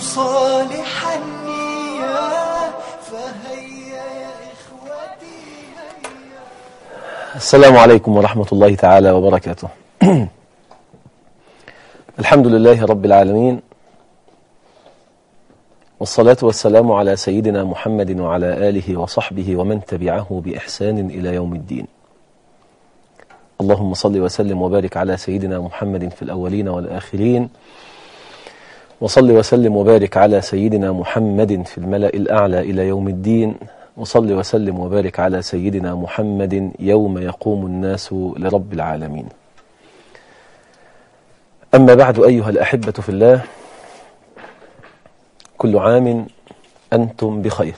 صالح النية فهيا يا إخوتي هيا السلام عليكم ورحمة الله تعالى وبركاته الحمد لله رب العالمين والصلاة والسلام على سيدنا محمد وعلى آله وصحبه ومن تبعه بإحسان إلى يوم الدين اللهم صل وسلم وبارك على سيدنا محمد في الأولين والآخرين وصل وسلم وبارك على سيدنا محمد في الملأ الأعلى إلى يوم الدين وصل وسلم وبارك على سيدنا محمد يوم يقوم الناس لرب العالمين أما بعد أيها الأحبة في الله كل عام أنتم بخير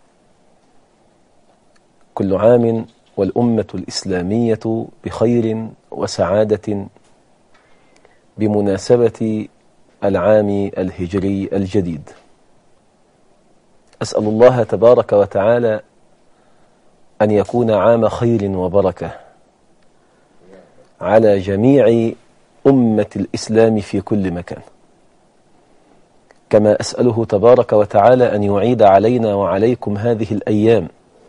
كل عام والأمة الإسلامية بخير وسعادة بمناسبة العام الهجري الجديد أسأل الله تبارك وتعالى أن يكون عام خير وبركة على جميع أمة الإسلام في كل مكان كما أسأله تبارك وتعالى أن يعيد علينا وعليكم هذه الأيام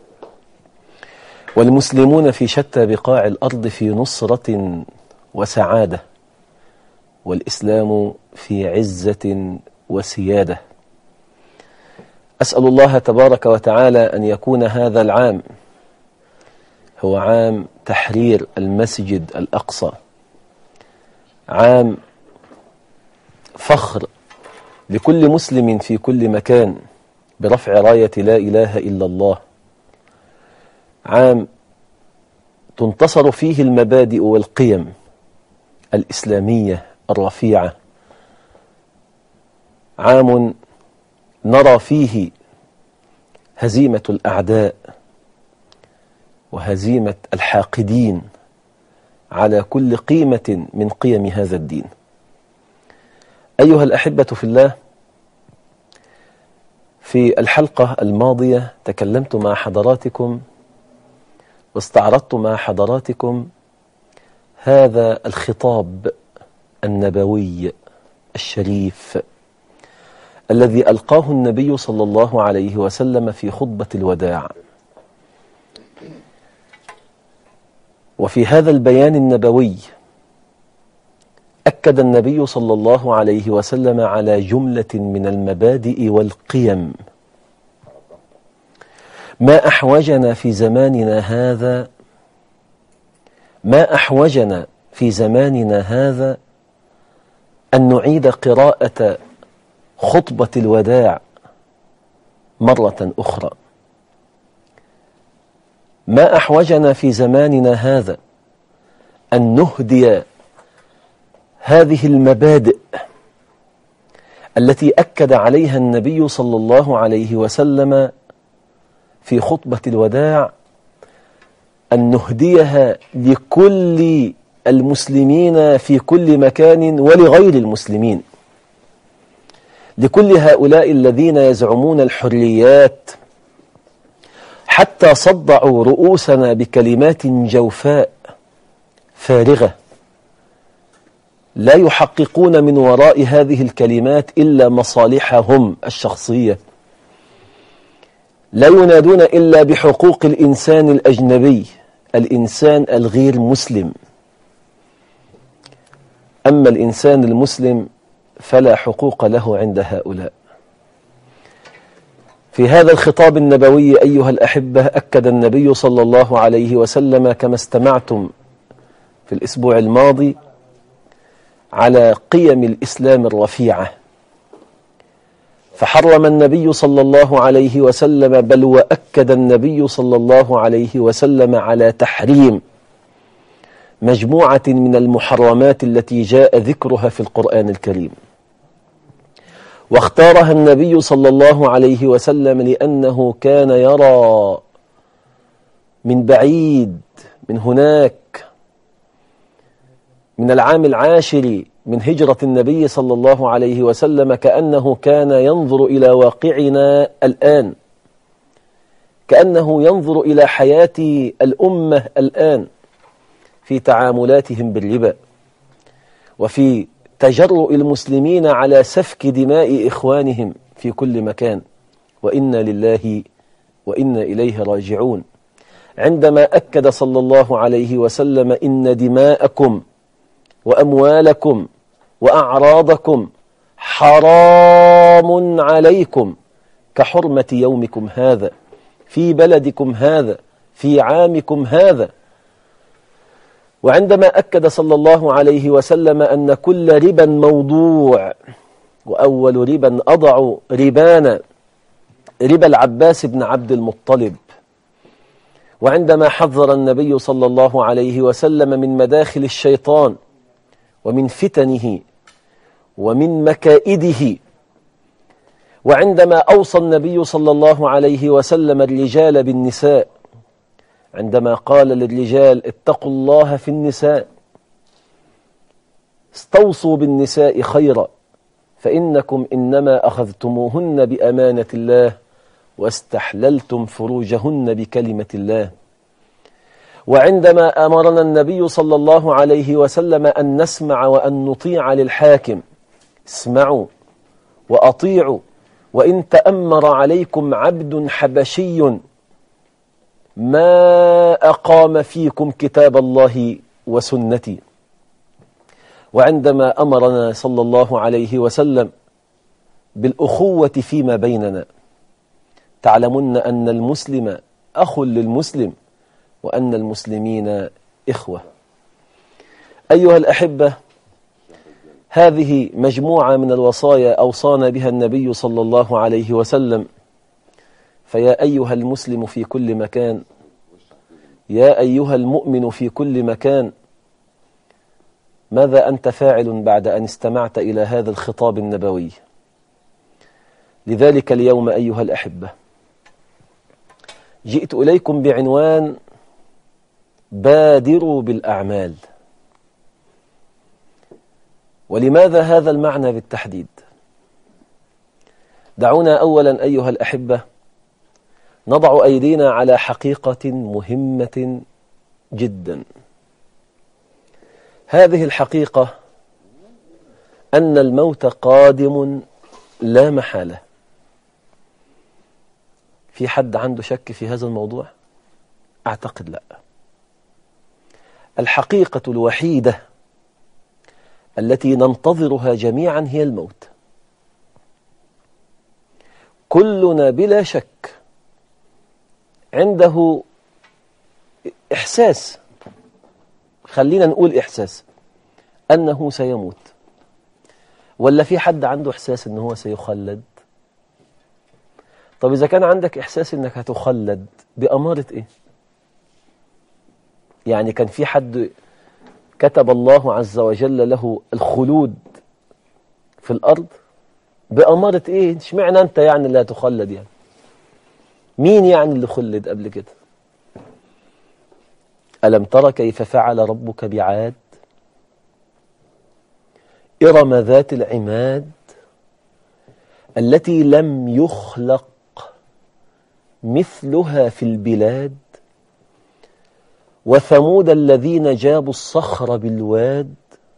والمسلمون في شتى بقاع الأرض في نصرة وسعادة والإسلام في عزة وسيادة أسأل الله تبارك وتعالى أن يكون هذا العام هو عام تحرير المسجد الأقصى عام فخر لكل مسلم في كل مكان برفع راية لا إله إلا الله عام تنتصر فيه المبادئ والقيم الإسلامية الرفيعة عام نرى فيه هزيمة الأعداء وهزيمة الحاقدين على كل قيمة من قيم هذا الدين أيها الأحبة في الله في الحلقة الماضية تكلمت مع حضراتكم واستعرضت مع حضراتكم هذا الخطاب النبوي الشريف الذي ألقاه النبي صلى الله عليه وسلم في خطبة الوداع وفي هذا البيان النبوي أكد النبي صلى الله عليه وسلم على جملة من المبادئ والقيم ما أحوجنا في زماننا هذا ما أحوجنا في زماننا هذا أن نعيد قراءة خطبة الوداع مرة أخرى ما أحوجنا في زماننا هذا أن نهدي هذه المبادئ التي أكد عليها النبي صلى الله عليه وسلم في خطبة الوداع أن نهديها لكل المسلمين في كل مكان ولغير المسلمين لكل هؤلاء الذين يزعمون الحريات حتى صدعوا رؤوسنا بكلمات جوفاء فارغة لا يحققون من وراء هذه الكلمات إلا مصالحهم الشخصية لا ينادون إلا بحقوق الإنسان الأجنبي الإنسان الغير مسلم أما الإنسان المسلم فلا حقوق له عند هؤلاء في هذا الخطاب النبوي أيها الأحبة أكد النبي صلى الله عليه وسلم كما استمعتم في الأسبوع الماضي على قيم الإسلام الرفيعة فحرم النبي صلى الله عليه وسلم بل وأكد النبي صلى الله عليه وسلم على تحريم مجموعة من المحرمات التي جاء ذكرها في القرآن الكريم واختارها النبي صلى الله عليه وسلم لأنه كان يرى من بعيد من هناك من العام العاشر من هجرة النبي صلى الله عليه وسلم كأنه كان ينظر إلى واقعنا الآن كأنه ينظر إلى حياة الأمة الآن في تعاملاتهم بالربا وفي تجرؤ المسلمين على سفك دماء إخوانهم في كل مكان وإنا لله وإنا إليه راجعون عندما أكد صلى الله عليه وسلم إن دماءكم وأموالكم وأعراضكم حرام عليكم كحرمة يومكم هذا في بلدكم هذا في عامكم هذا وعندما أكد صلى الله عليه وسلم أن كل ربا موضوع وأول ربا أضع ربانا ربا العباس بن عبد المطلب وعندما حذر النبي صلى الله عليه وسلم من مداخل الشيطان ومن فتنه ومن مكائده وعندما أوصى النبي صلى الله عليه وسلم الرجال بالنساء عندما قال للرجال اتقوا الله في النساء استوصوا بالنساء خيرا فإنكم إنما أخذتموهن بأمانة الله واستحللتم فروجهن بكلمة الله وعندما أمرنا النبي صلى الله عليه وسلم أن نسمع وأن نطيع للحاكم اسمعوا وأطيعوا وإن تأمر عليكم عبد حبشي ما أقام فيكم كتاب الله وسنتي وعندما أمرنا صلى الله عليه وسلم بالأخوة فيما بيننا تعلمون أن المسلم أخ للمسلم وأن المسلمين إخوة أيها الأحبة هذه مجموعة من الوصايا أوصانا بها النبي صلى الله عليه وسلم فيا أيها المسلم في كل مكان يا أيها المؤمن في كل مكان ماذا أنت فاعل بعد أن استمعت إلى هذا الخطاب النبوي لذلك اليوم أيها الأحبة جئت إليكم بعنوان بادروا بالأعمال ولماذا هذا المعنى بالتحديد دعونا أولا أيها الأحبة نضع أيدينا على حقيقة مهمة جدا هذه الحقيقة أن الموت قادم لا محالة في حد عنده شك في هذا الموضوع؟ أعتقد لا الحقيقة الوحيدة التي ننتظرها جميعا هي الموت كلنا بلا شك عنده إحساس خلينا نقول إحساس أنه سيموت ولا في حد عنده إحساس أنه سيخلد طب إذا كان عندك إحساس أنك هتخلد بأمارة إيه يعني كان في حد كتب الله عز وجل له الخلود في الأرض بأمارة إيه اشمعنى أنت يعني لا تخلد يعني مين يعني اللي خلد قبل كده ألم ترى كيف فعل ربك بعاد إرم ذات العماد التي لم يخلق مثلها في البلاد وثمود الذين جابوا الصخر بالواد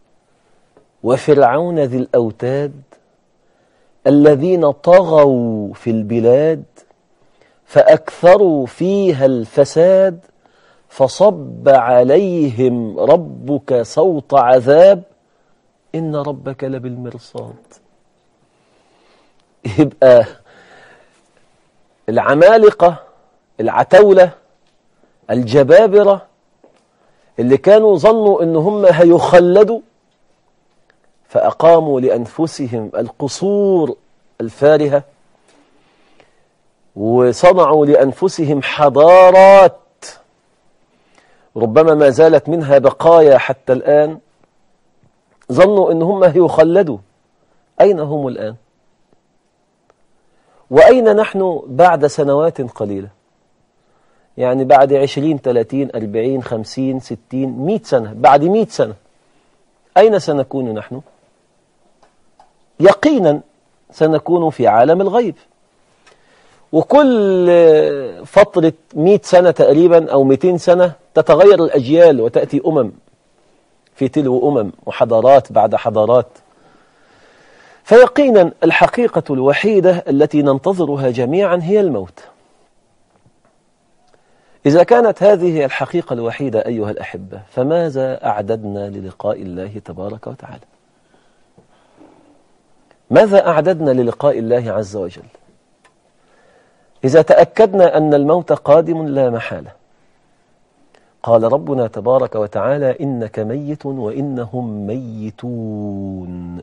وفرعون ذي الأوتاد الذين طغوا في البلاد فأكثروا فيها الفساد فصب عليهم ربك صوت عذاب إن ربك لبالمرصاد يبقى العمالقة العتولة الجبابرة اللي كانوا ظنوا ان هم هيخلدوا فأقاموا لأنفسهم القصور الفارهة وصنعوا لأنفسهم حضارات ربما ما زالت منها بقايا حتى الآن ظنوا ان هم هيخلدوا أين هم الآن وأين نحن بعد سنوات قليلة يعني بعد عشرين ثلاثين أربعين خمسين ستين مئة سنة بعد مئة سنة أين سنكون نحن يقينا سنكون في عالم الغيب وكل فترة مئة سنة تقريبا أو مئتين سنة تتغير الأجيال وتأتي أمم في تلو أمم وحضارات بعد حضارات فيقينا الحقيقة الوحيدة التي ننتظرها جميعا هي الموت إذا كانت هذه الحقيقة الوحيدة أيها الأحبة فماذا أعددنا للقاء الله تبارك وتعالى ماذا أعددنا للقاء الله عز وجل إذا تأكدنا أن الموت قادم لا محالة قال ربنا تبارك وتعالى إنك ميت وإنهم ميتون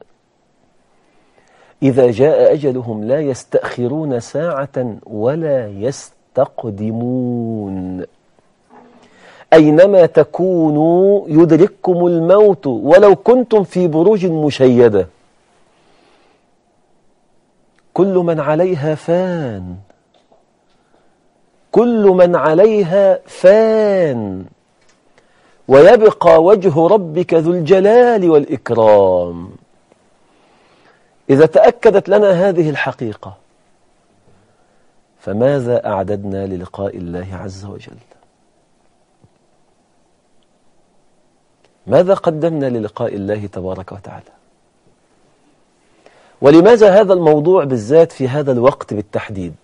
إذا جاء أجلهم لا يستأخرون ساعة ولا يستقدمون أينما تكونوا يدرككم الموت ولو كنتم في بروج مشيدة كل من عليها فان كل من عليها فان ويبقى وجه ربك ذو الجلال والإكرام إذا تأكدت لنا هذه الحقيقة فماذا أعددنا للقاء الله عز وجل ماذا قدمنا للقاء الله تبارك وتعالى ولماذا هذا الموضوع بالذات في هذا الوقت بالتحديد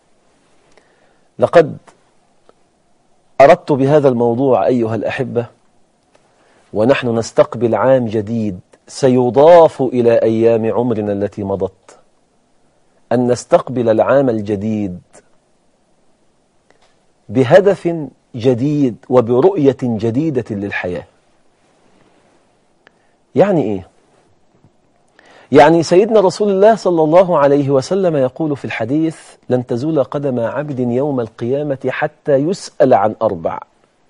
لقد أردت بهذا الموضوع أيها الأحبة ونحن نستقبل عام جديد سيضاف إلى أيام عمرنا التي مضت أن نستقبل العام الجديد بهدف جديد وبرؤية جديدة للحياة يعني إيه؟ يعني سيدنا رسول الله صلى الله عليه وسلم يقول في الحديث لن تزول قدم عبد يوم القيامة حتى يسأل عن أربع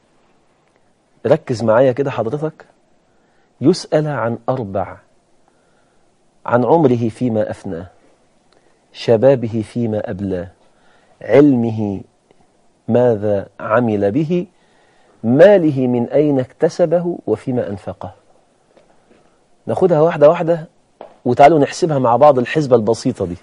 ركز معايا كده حضرتك يسأل عن أربع عن عمره فيما أفناه شبابه فيما أبلاه علمه ماذا عمل به ماله من أين اكتسبه وفيما أنفقه ناخدها واحدة واحدة وتعالوا نحسبها مع بعض الحسبة البسيطة دي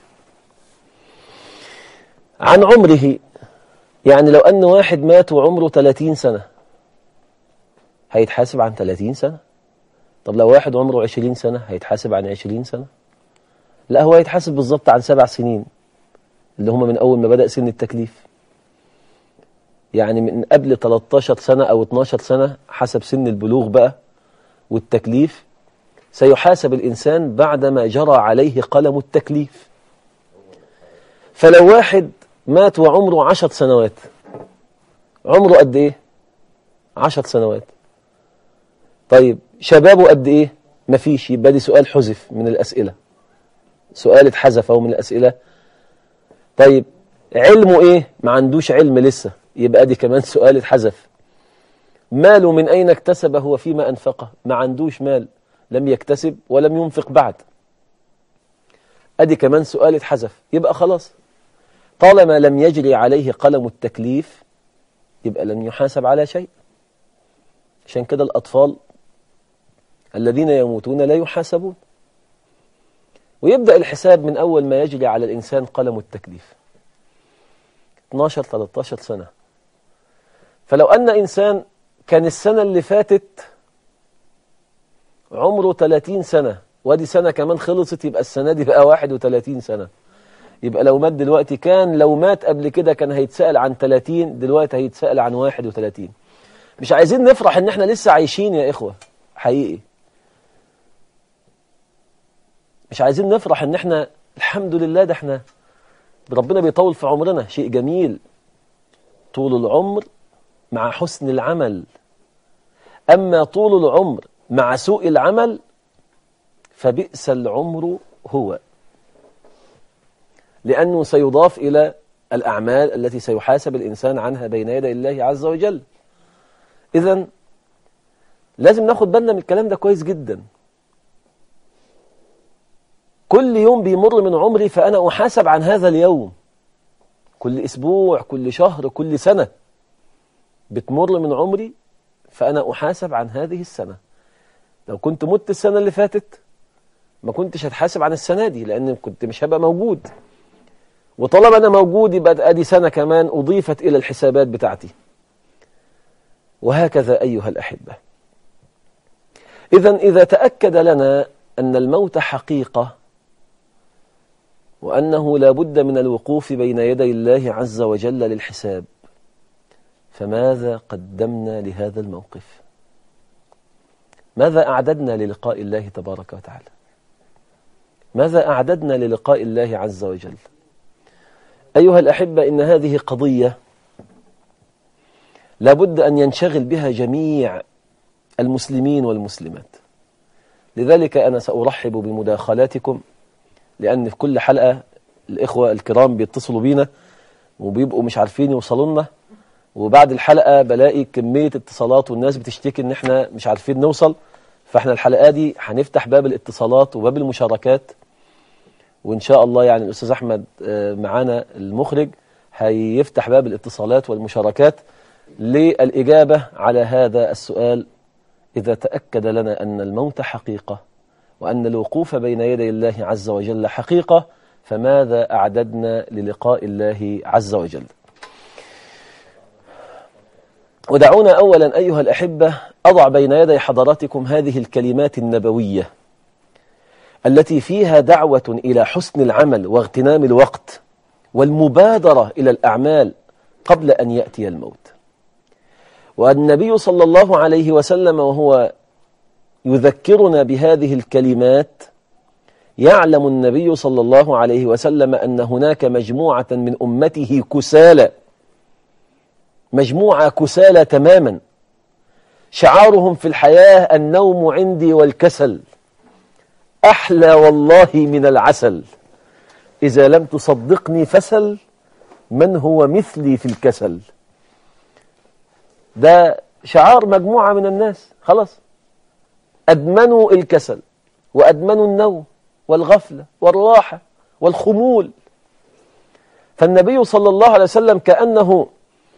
عن عمره يعني لو أن واحد مات وعمره 30 سنة هيتحاسب عن 30 سنة طب لو واحد عمره 20 سنة هيتحاسب عن 20 سنة لا هو هيتحاسب بالظبط عن سبع سنين اللي هم من أول ما بدأ سن التكليف يعني من قبل 13 سنة أو 12 سنة حسب سن البلوغ بقى والتكليف سيحاسب الإنسان بعدما جرى عليه قلم التكليف فلو واحد مات وعمره عشر سنوات عمره قد إيه؟ عشر سنوات طيب شبابه قد إيه؟ مفيش يبقى دي سؤال حذف من الأسئلة سؤال اتحذف أو من الأسئلة طيب علمه إيه؟ ما عندوش علم لسه يبقى دي كمان سؤال اتحذف ماله من أين اكتسبه وفيما أنفقه ما عندوش مال لم يكتسب ولم ينفق بعد أدي كمان سؤال اتحذف يبقى خلاص طالما لم يجري عليه قلم التكليف يبقى لم يحاسب على شيء عشان كده الأطفال الذين يموتون لا يحاسبون ويبدأ الحساب من أول ما يجري على الإنسان قلم التكليف 12-13 سنة فلو أن إنسان كان السنة اللي فاتت عمره 30 سنة وادي سنة كمان خلصت يبقى السنة دي بقى 31 سنة يبقى لو مات دلوقتي كان لو مات قبل كده كان هيتسأل عن 30 دلوقتي هيتسأل عن 31 مش عايزين نفرح ان احنا لسه عايشين يا اخوة حقيقي مش عايزين نفرح ان احنا الحمد لله ده احنا ربنا بيطول في عمرنا شيء جميل طول العمر مع حسن العمل أما طول العمر مع سوء العمل فبئس العمر هو لأنه سيضاف إلى الأعمال التي سيحاسب الإنسان عنها بين يدي الله عز وجل إذا لازم ناخد بالنا من الكلام ده كويس جدا كل يوم بيمر من عمري فأنا أحاسب عن هذا اليوم كل أسبوع كل شهر كل سنة بتمر من عمري فأنا أحاسب عن هذه السنة لو كنت مت السنة اللي فاتت ما كنتش هتحاسب عن السنة دي لأن كنت مش هبقى موجود وطالما أنا موجود يبقى أدي سنة كمان أضيفت إلى الحسابات بتاعتي وهكذا أيها الأحبة إذا إذا تأكد لنا أن الموت حقيقة وأنه لا بد من الوقوف بين يدي الله عز وجل للحساب فماذا قدمنا لهذا الموقف ماذا أعددنا للقاء الله تبارك وتعالى ماذا أعددنا للقاء الله عز وجل أيها الأحبة إن هذه قضية لابد أن ينشغل بها جميع المسلمين والمسلمات لذلك أنا سأرحب بمداخلاتكم لأن في كل حلقة الإخوة الكرام بيتصلوا بينا وبيبقوا مش عارفين يوصلوا لنا وبعد الحلقة بلاقي كمية اتصالات والناس بتشتكي ان احنا مش عارفين نوصل فاحنا الحلقة دي هنفتح باب الاتصالات وباب المشاركات وان شاء الله يعني الاستاذ احمد آه، معانا المخرج هيفتح باب الاتصالات والمشاركات للإجابة على هذا السؤال إذا تأكد لنا أن الموت حقيقة وأن الوقوف بين يدي الله عز وجل حقيقة فماذا أعددنا للقاء الله عز وجل ودعونا أولا أيها الأحبة أضع بين يدي حضراتكم هذه الكلمات النبوية التي فيها دعوة إلى حسن العمل واغتنام الوقت والمبادرة إلى الأعمال قبل أن يأتي الموت والنبي صلى الله عليه وسلم وهو يذكرنا بهذه الكلمات يعلم النبي صلى الله عليه وسلم أن هناك مجموعة من أمته كسالى مجموعة كسالى تماما شعارهم في الحياة النوم عندي والكسل أحلى والله من العسل إذا لم تصدقني فسل من هو مثلي في الكسل ده شعار مجموعة من الناس خلاص أدمنوا الكسل وأدمنوا النوم والغفلة والراحة والخمول فالنبي صلى الله عليه وسلم كأنه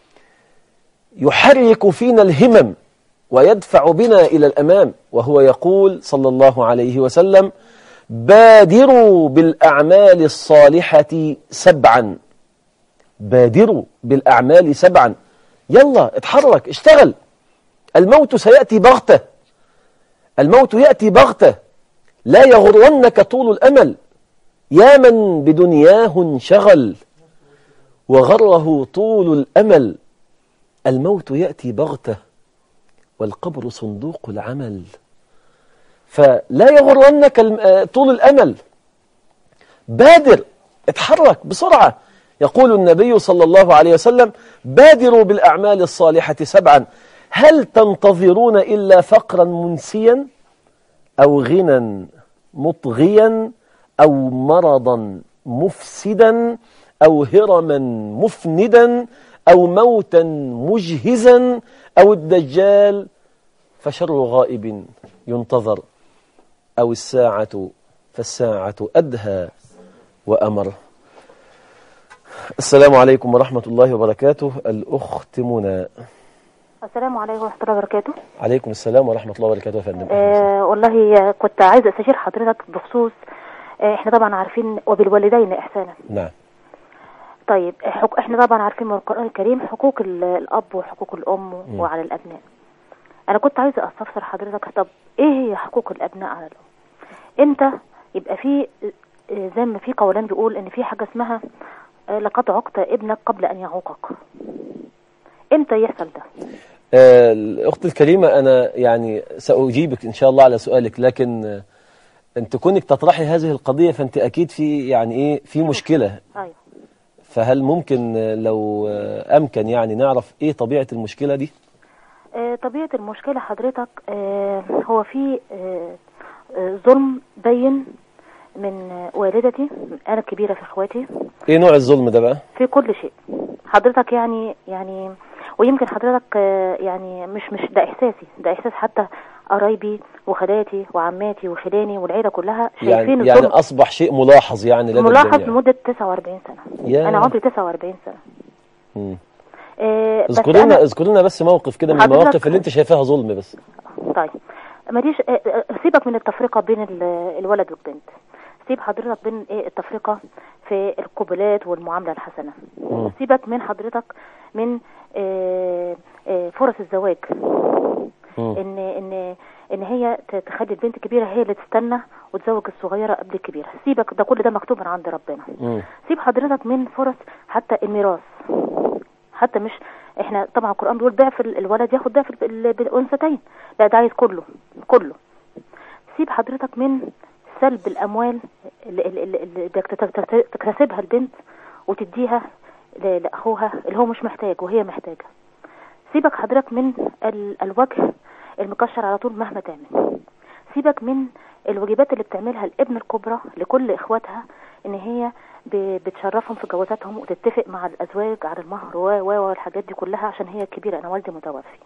يحرك فينا الهمم ويدفع بنا إلى الأمام وهو يقول صلى الله عليه وسلم بادروا بالأعمال الصالحة سبعا بادروا بالأعمال سبعا يلا اتحرك اشتغل الموت سيأتي بغتة الموت يأتي بغتة لا يغرنك طول الأمل يا من بدنياه انشغل وغره طول الأمل الموت يأتي بغتة والقبر صندوق العمل فلا يغرنك الم- طول الأمل بادر اتحرك بسرعة يقول النبي صلى الله عليه وسلم بادروا بالأعمال الصالحة سبعا هل تنتظرون إلا فقرا منسيا أو غنى مطغيا أو مرضا مفسدا أو هرما مفندا أو موتا مجهزا أو الدجال فشر غائب ينتظر أو الساعة فالساعة أدهى وأمر السلام عليكم ورحمة الله وبركاته الأخت منى السلام عليكم ورحمة الله وبركاته عليكم السلام ورحمة الله وبركاته يا فندم آه والله كنت عايزة استشير حضرتك بخصوص آه احنا طبعا عارفين وبالوالدين إحسانا نعم طيب حق... احنا طبعا عارفين من القرآن الكريم حقوق ال- الأب وحقوق الأم مم. وعلى الأبناء أنا كنت عايزة أستفسر حضرتك طب إيه هي حقوق الأبناء على الأم امتى يبقى في آه، زي ما في قولان بيقول إن في حاجة اسمها آه، لقد عقت ابنك قبل أن يعوقك امتى يحصل ده آه، الأخت الكريمة أنا يعني سأجيبك إن شاء الله على سؤالك لكن آه، أنت كونك تطرحي هذه القضية فأنت أكيد في يعني إيه في مشكلة أيوه فهل ممكن آه، لو آه، أمكن يعني نعرف إيه طبيعة المشكلة دي؟ آه، طبيعة المشكلة حضرتك آه، هو في آه، آه، ظلم بين من آه، والدتي أنا الكبيرة في إخواتي إيه نوع الظلم ده بقى؟ في كل شيء حضرتك يعني يعني ويمكن حضرتك آه، يعني مش مش ده إحساسي ده إحساس حتى قرايبي وخالاتي وعماتي وخلاني والعيلة كلها شايفين يعني يعني الظلم أصبح شيء ملاحظ يعني لدى ملاحظ الجميع. لمدة 49 سنة يا. أنا عمري 49 سنة مم. آه، بس اذكر لنا أنا- اذكر لنا بس موقف كده من حضرتك- المواقف اللي أنت شايفاها ظلم بس طيب ماليش آه، آه، سيبك من التفرقة بين ال- الولد والبنت سيب حضرتك بين ايه التفرقة في القبلات والمعاملة الحسنة مم. سيبك من حضرتك من آه، آه، فرص الزواج مم. ان ان ان هي ت- تخلي البنت الكبيرة هي اللي تستنى وتزوج الصغيره قبل الكبيره سيبك ده كل ده مكتوب من عند ربنا مم. سيب حضرتك من فرص حتى الميراث حتى مش احنا طبعا القران بيقول ضعف ال- الولد ياخد ضعف ال- بالانثتين لا ده عايز كله كله سيب حضرتك من سلب الاموال اللي, اللي, اللي اللي بدك تت- تكتسبها البنت وتديها ل- لاخوها اللي هو مش محتاج وهي محتاجه سيبك حضرتك من ال- الوجه المكشر على طول مهما تعمل سيبك من الواجبات اللي بتعملها الابن الكبرى لكل اخواتها ان هي ب- بتشرفهم في جوازاتهم وتتفق مع الازواج على المهر و و والحاجات دي كلها عشان هي كبيره انا والدي متوفي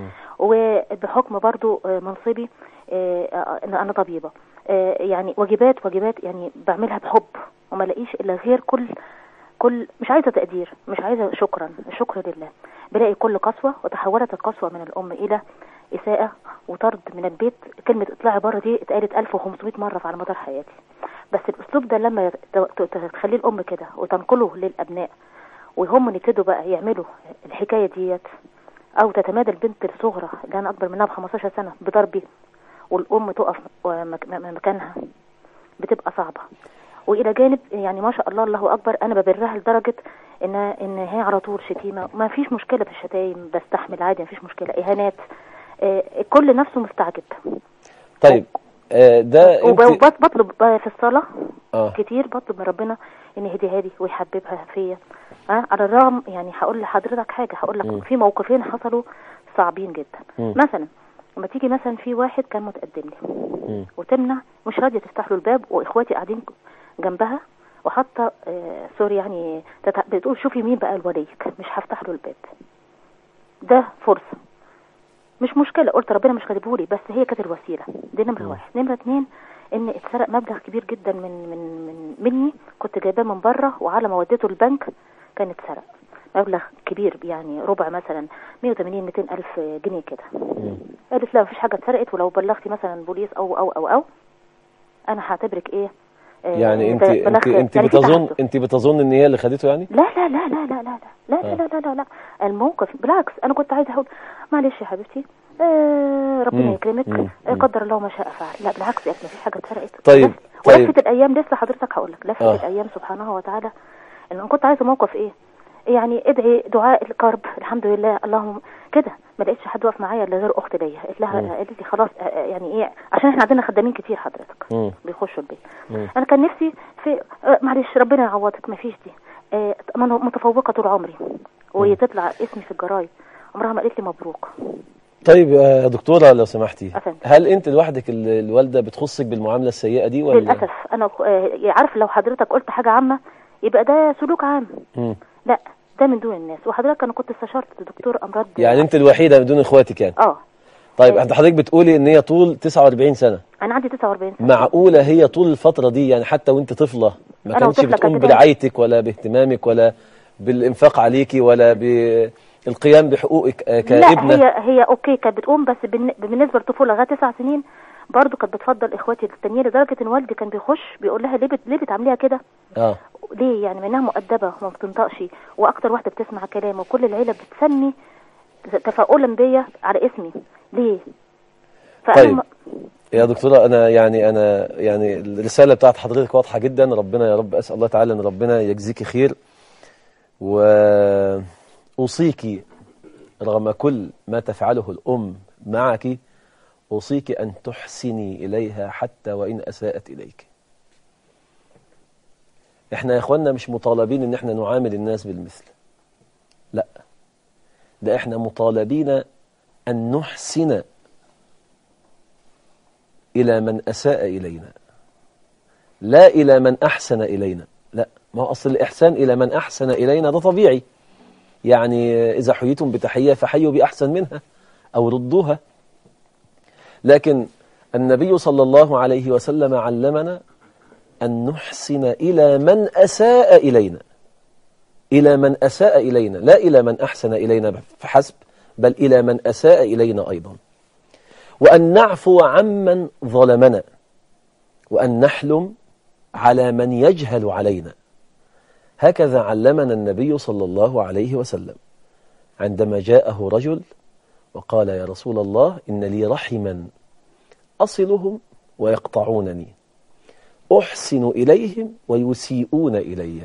وبحكم برضو آه، منصبي آه، آه، ان انا طبيبه آه، يعني واجبات واجبات يعني بعملها بحب وما لاقيش الا غير كل كل مش عايزه تقدير مش عايزه شكرا الشكر لله بلاقي كل قسوه وتحولت القسوه من الام الى اساءه وطرد من البيت كلمه اطلعي بره دي اتقالت 1500 مره على مدار حياتي بس الاسلوب ده لما ت- ت- تخليه الام كده وتنقله للابناء وهم يبتدوا بقى يعملوا الحكايه ديت او تتمادى البنت الصغرى اللي انا اكبر منها ب 15 سنه بضربي والام تقف ومك- م- مكانها بتبقى صعبه والى جانب يعني ما شاء الله الله اكبر انا ببرها لدرجه ان ان هي على طول شتيمه ما فيش مشكله في الشتايم بستحمل عادي ما فيش مشكله اهانات آه، الكل نفسه مستعجب طيب آه، ده وب- انت وبط- بطلب بقى في الصلاه اه كتير بطلب من ربنا ان يهديها لي ويحببها فيا ها على الرغم يعني هقول لحضرتك حاجه هقول مم. لك في موقفين حصلوا صعبين جدا مم. مثلا لما تيجي مثلا في واحد كان متقدم لي مم. وتمنع مش راضيه تفتح له الباب واخواتي قاعدين جنبها وحاطه آه سوري يعني تتع... بتقول شوفي مين بقى الوليك مش هفتح له الباب ده فرصه مش مشكله قلت ربنا مش كاتبهولي بس هي كانت الوسيله دي نمره مم. واحد نمره اتنين ان اتسرق مبلغ كبير جدا من من من مني كنت جايباه من بره وعلى ما وديته البنك كان اتسرق مبلغ كبير يعني ربع مثلا 180 200 الف جنيه كده مم. قالت لا مفيش حاجه اتسرقت ولو بلغتي مثلا بوليس او او او او انا هعتبرك ايه آه، يعني انت بلغ- انت انت يعني في بتظن تحسس. انت بتظن ان هي اللي خدته يعني لا لا لا لا لا لا لا لا آه. لا لا لا لا الموقف بالعكس انا كنت عايزه اقول معلش يا حبيبتي آه ربنا مم. يكرمك مم. آه مم. قدر الله ما شاء فعل لا بالعكس يا اخي مفيش حاجه اتسرقت طيب، لف- طيب. ولفت الايام لسه حضرتك هقول لك لفت آه. الايام سبحانه وتعالى ان انا كنت عايزه موقف ايه يعني ادعي دعاء الكرب الحمد لله اللهم كده ما لقيتش حد واقف معايا الا غير اخت ليا قالت لها مم. قالت لي خلاص آه، آه، يعني ايه عشان احنا عندنا خدامين كتير حضرتك مم. بيخشوا البيت مم. انا كان نفسي في آه، معلش ربنا يعوضك ما فيش دي آه، ما انا متفوقه طول عمري وهي تطلع اسمي في الجرايد عمرها ما قالت لي مبروك طيب يا دكتورة لو سمحتي أفندم. هل انت لوحدك ال- الوالدة بتخصك بالمعاملة السيئة دي ولا للاسف انا آه، عارف لو حضرتك قلت حاجه عامه يبقى ده سلوك عام مم. لا ده من دون الناس وحضرتك انا كنت استشرت دكتور امراض يعني انت الوحيدة من دون اخواتك يعني اه طيب إيه. انت حضرتك بتقولي ان هي طول 49 سنة انا عندي 49 سنه معقولة هي طول الفترة دي يعني حتى وانت طفلة ما أنا كانتش وطفلة بتقوم كانت برعايتك ولا باهتمامك ولا بالانفاق عليكي ولا بالقيام بحقوقك آه، لا كابنة هي هي اوكي كانت بتقوم بس بالن- بالنسبه للطفوله لغايه تسع سنين برضه كانت بتفضل اخواتي التانيين لدرجه ان والدي كان بيخش بيقول لها ليه بت- ليه بتعمليها كده اه ليه يعني منها مؤدبة وما بتنطقش واكتر واحدة بتسمع كلامه وكل العيلة بتسمي تفاؤلا بيا على اسمي ليه فأنا طيب. م- يا دكتورة أنا يعني أنا يعني الرسالة بتاعت حضرتك واضحة جدا ربنا يا رب أسأل الله تعالى أن ربنا يجزيك خير وأوصيك رغم كل ما تفعله الأم معك أوصيك أن تحسني إليها حتى وإن أساءت إليك إحنا يا إخواننا مش مطالبين إن إحنا نعامل الناس بالمثل لا ده إحنا مطالبين أن نحسن إلى من أساء إلينا لا إلى من أحسن إلينا لا ما هو أصل الإحسان إلى من أحسن إلينا ده طبيعي يعني إذا حييتم بتحية فحيوا بأحسن منها أو ردوها لكن النبي صلى الله عليه وسلم علمنا أن نحسن إلى من أساء إلينا إلى من أساء إلينا لا إلى من أحسن إلينا فحسب بل إلى من أساء إلينا أيضا وأن نعفو عمن ظلمنا وأن نحلم على من يجهل علينا هكذا علمنا النبي صلى الله عليه وسلم عندما جاءه رجل وقال يا رسول الله إن لي رحما أصلهم ويقطعونني أحسن إليهم ويسيئون إلي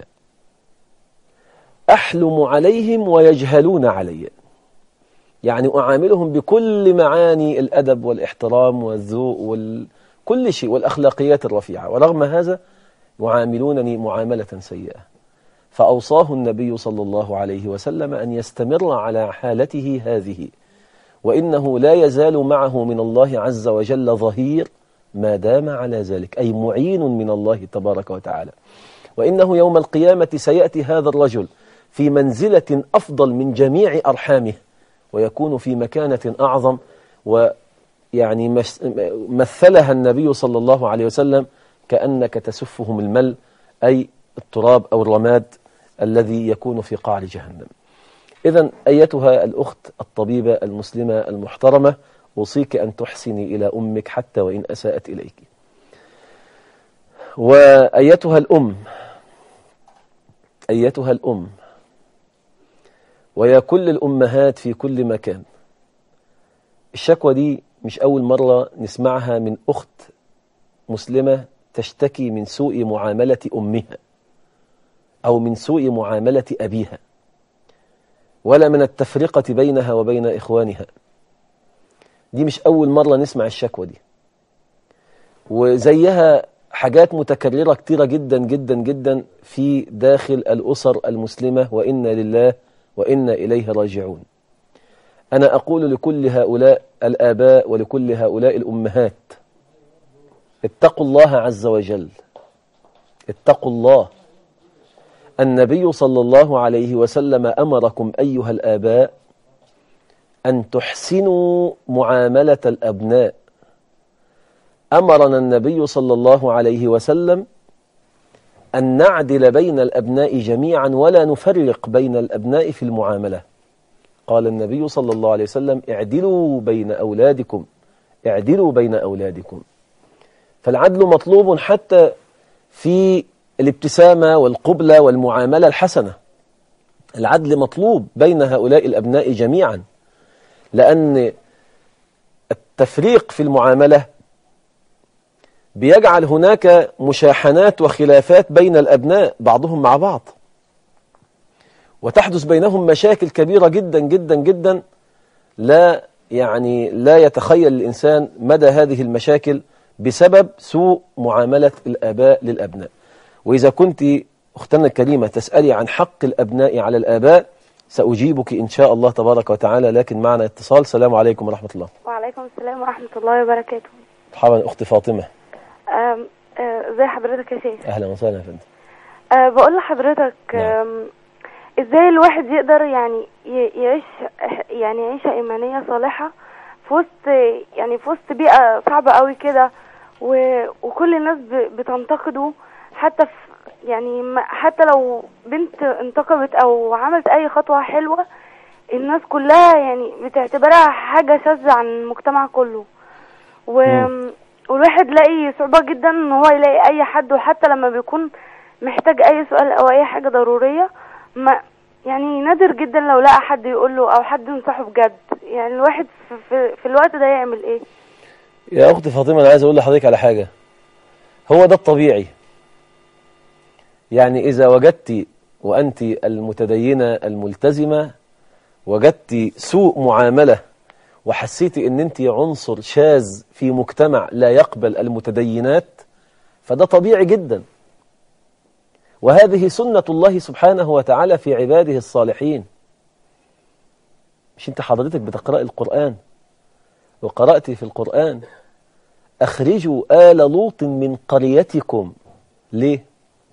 أحلم عليهم ويجهلون علي يعني أعاملهم بكل معاني الأدب والاحترام والذوق وكل شيء والأخلاقيات الرفيعة ورغم هذا يعاملونني معاملة سيئة فأوصاه النبي صلى الله عليه وسلم أن يستمر على حالته هذه وإنه لا يزال معه من الله عز وجل ظهير ما دام على ذلك أي معين من الله تبارك وتعالى وإنه يوم القيامة سيأتي هذا الرجل في منزلة أفضل من جميع أرحامه ويكون في مكانة أعظم ويعني مثلها النبي صلى الله عليه وسلم كأنك تسفهم المل أي التراب أو الرماد الذي يكون في قعر جهنم إذا أيتها الأخت الطبيبة المسلمة المحترمة أوصيك أن تحسني إلى أمك حتى وإن أساءت إليك وأيتها الأم أيتها الأم ويا كل الأمهات في كل مكان الشكوى دي مش أول مرة نسمعها من أخت مسلمة تشتكي من سوء معاملة أمها أو من سوء معاملة أبيها ولا من التفرقة بينها وبين إخوانها دي مش أول مرة نسمع الشكوى دي وزيها حاجات متكررة كتيرة جدا جدا جدا في داخل الأسر المسلمة وإنا لله وإنا إليه راجعون أنا أقول لكل هؤلاء الآباء ولكل هؤلاء الأمهات اتقوا الله عز وجل اتقوا الله النبي صلى الله عليه وسلم أمركم أيها الآباء أن تحسنوا معاملة الأبناء أمرنا النبي صلى الله عليه وسلم أن نعدل بين الأبناء جميعا ولا نفرق بين الأبناء في المعاملة قال النبي صلى الله عليه وسلم اعدلوا بين أولادكم اعدلوا بين أولادكم فالعدل مطلوب حتى في الابتسامة والقبلة والمعاملة الحسنة العدل مطلوب بين هؤلاء الأبناء جميعا لأن التفريق في المعاملة بيجعل هناك مشاحنات وخلافات بين الأبناء بعضهم مع بعض وتحدث بينهم مشاكل كبيرة جدا جدا جدا لا يعني لا يتخيل الإنسان مدى هذه المشاكل بسبب سوء معاملة الآباء للأبناء وإذا كنت أختنا الكريمة تسألي عن حق الأبناء على الآباء سأجيبك إن شاء الله تبارك وتعالى لكن معنا اتصال السلام عليكم ورحمة الله وعليكم السلام ورحمة الله وبركاته مرحبا أختي فاطمة أم، آه، ازي حضرتك يا شيخ أهلا وسهلا يا فندم أه بقول لحضرتك نعم. أم، ازاي الواحد يقدر يعني ي- يعيش يعني عيشة إيمانية صالحة في وسط يعني في وسط بيئة صعبة قوي كده و- وكل الناس ب- بتنتقده حتى في يعني ما- حتى لو بنت انتقبت او عملت اي خطوة حلوة الناس كلها يعني بتعتبرها حاجة شاذة عن المجتمع كله و... والواحد لاقي صعوبة جدا ان هو يلاقي اي حد وحتى لما بيكون محتاج اي سؤال او اي حاجة ضرورية ما يعني نادر جدا لو لقى حد يقول له او حد ينصحه بجد يعني الواحد في, في, في الوقت ده يعمل ايه يا أختي فاطمة أنا عايز أقول لحضرتك على حاجة هو ده الطبيعي يعني إذا وجدت وأنت المتدينة الملتزمة وجدت سوء معاملة وحسيت أن أنت عنصر شاذ في مجتمع لا يقبل المتدينات فده طبيعي جدا وهذه سنة الله سبحانه وتعالى في عباده الصالحين مش أنت حضرتك بتقرأ القرآن وقرأت في القرآن أخرجوا آل لوط من قريتكم ليه؟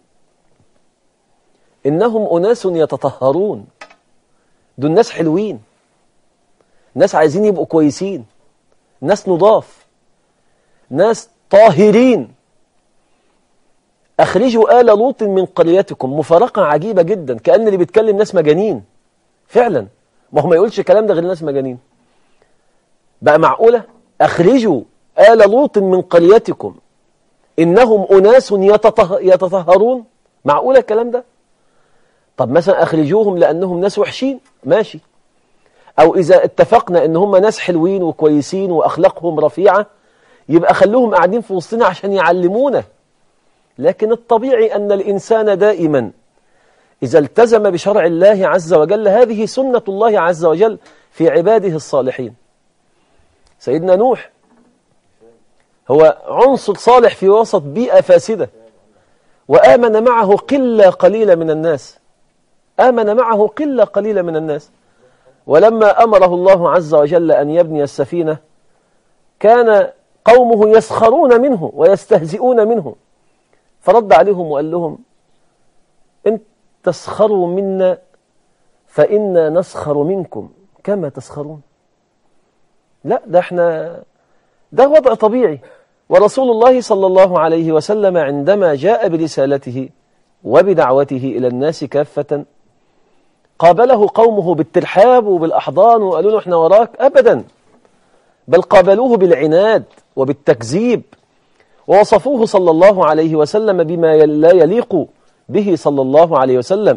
إنهم أناس يتطهرون دول ناس حلوين ناس عايزين يبقوا كويسين ناس نضاف ناس طاهرين أخرجوا آل لوط من قريتكم مفارقة عجيبة جدا كأن اللي بيتكلم ناس مجانين فعلا ما هو ما يقولش الكلام ده غير ناس مجانين بقى معقولة أخرجوا آل لوط من قريتكم إنهم أناس يتطه... يتطهرون معقولة الكلام ده طب مثلا أخرجوهم لأنهم ناس وحشين ماشي أو إذا اتفقنا إن هم ناس حلوين وكويسين وأخلاقهم رفيعة يبقى خلوهم قاعدين في وسطنا عشان يعلمونا لكن الطبيعي أن الإنسان دائما إذا التزم بشرع الله عز وجل هذه سنة الله عز وجل في عباده الصالحين سيدنا نوح هو عنصر صالح في وسط بيئة فاسدة وآمن معه قلة قليلة من الناس آمن معه قلة قليلة من الناس ولما أمره الله عز وجل أن يبني السفينة كان قومه يسخرون منه ويستهزئون منه فرد عليهم وقال لهم إن تسخروا منا فإنا نسخر منكم كما تسخرون لا ده احنا ده وضع طبيعي ورسول الله صلى الله عليه وسلم عندما جاء برسالته وبدعوته إلى الناس كافة قابله قومه بالترحاب وبالأحضان وقالوا له احنا وراك أبدا بل قابلوه بالعناد وبالتكذيب ووصفوه صلى الله عليه وسلم بما لا يليق به صلى الله عليه وسلم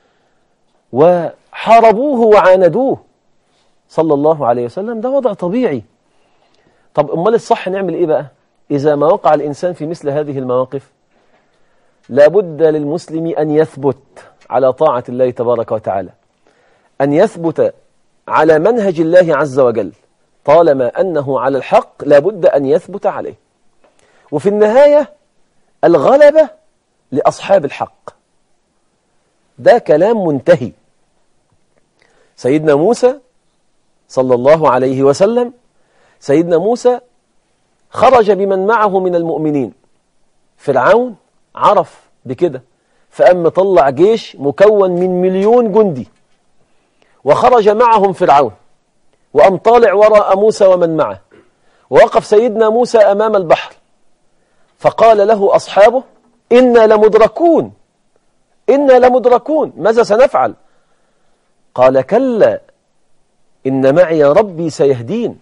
وحاربوه وعاندوه صلى الله عليه وسلم ده وضع طبيعي طب امال الصح نعمل ايه بقى اذا ما وقع الانسان في مثل هذه المواقف لابد للمسلم ان يثبت على طاعة الله تبارك وتعالى أن يثبت على منهج الله عز وجل طالما أنه على الحق لابد أن يثبت عليه وفي النهاية الغلبة لأصحاب الحق ده كلام منتهي سيدنا موسى صلى الله عليه وسلم سيدنا موسى خرج بمن معه من المؤمنين فرعون عرف بكده فقام طلع جيش مكون من مليون جندي وخرج معهم فرعون وقام طالع وراء موسى ومن معه ووقف سيدنا موسى أمام البحر فقال له أصحابه إنا لمدركون إنا لمدركون ماذا سنفعل قال كلا إن معي ربي سيهدين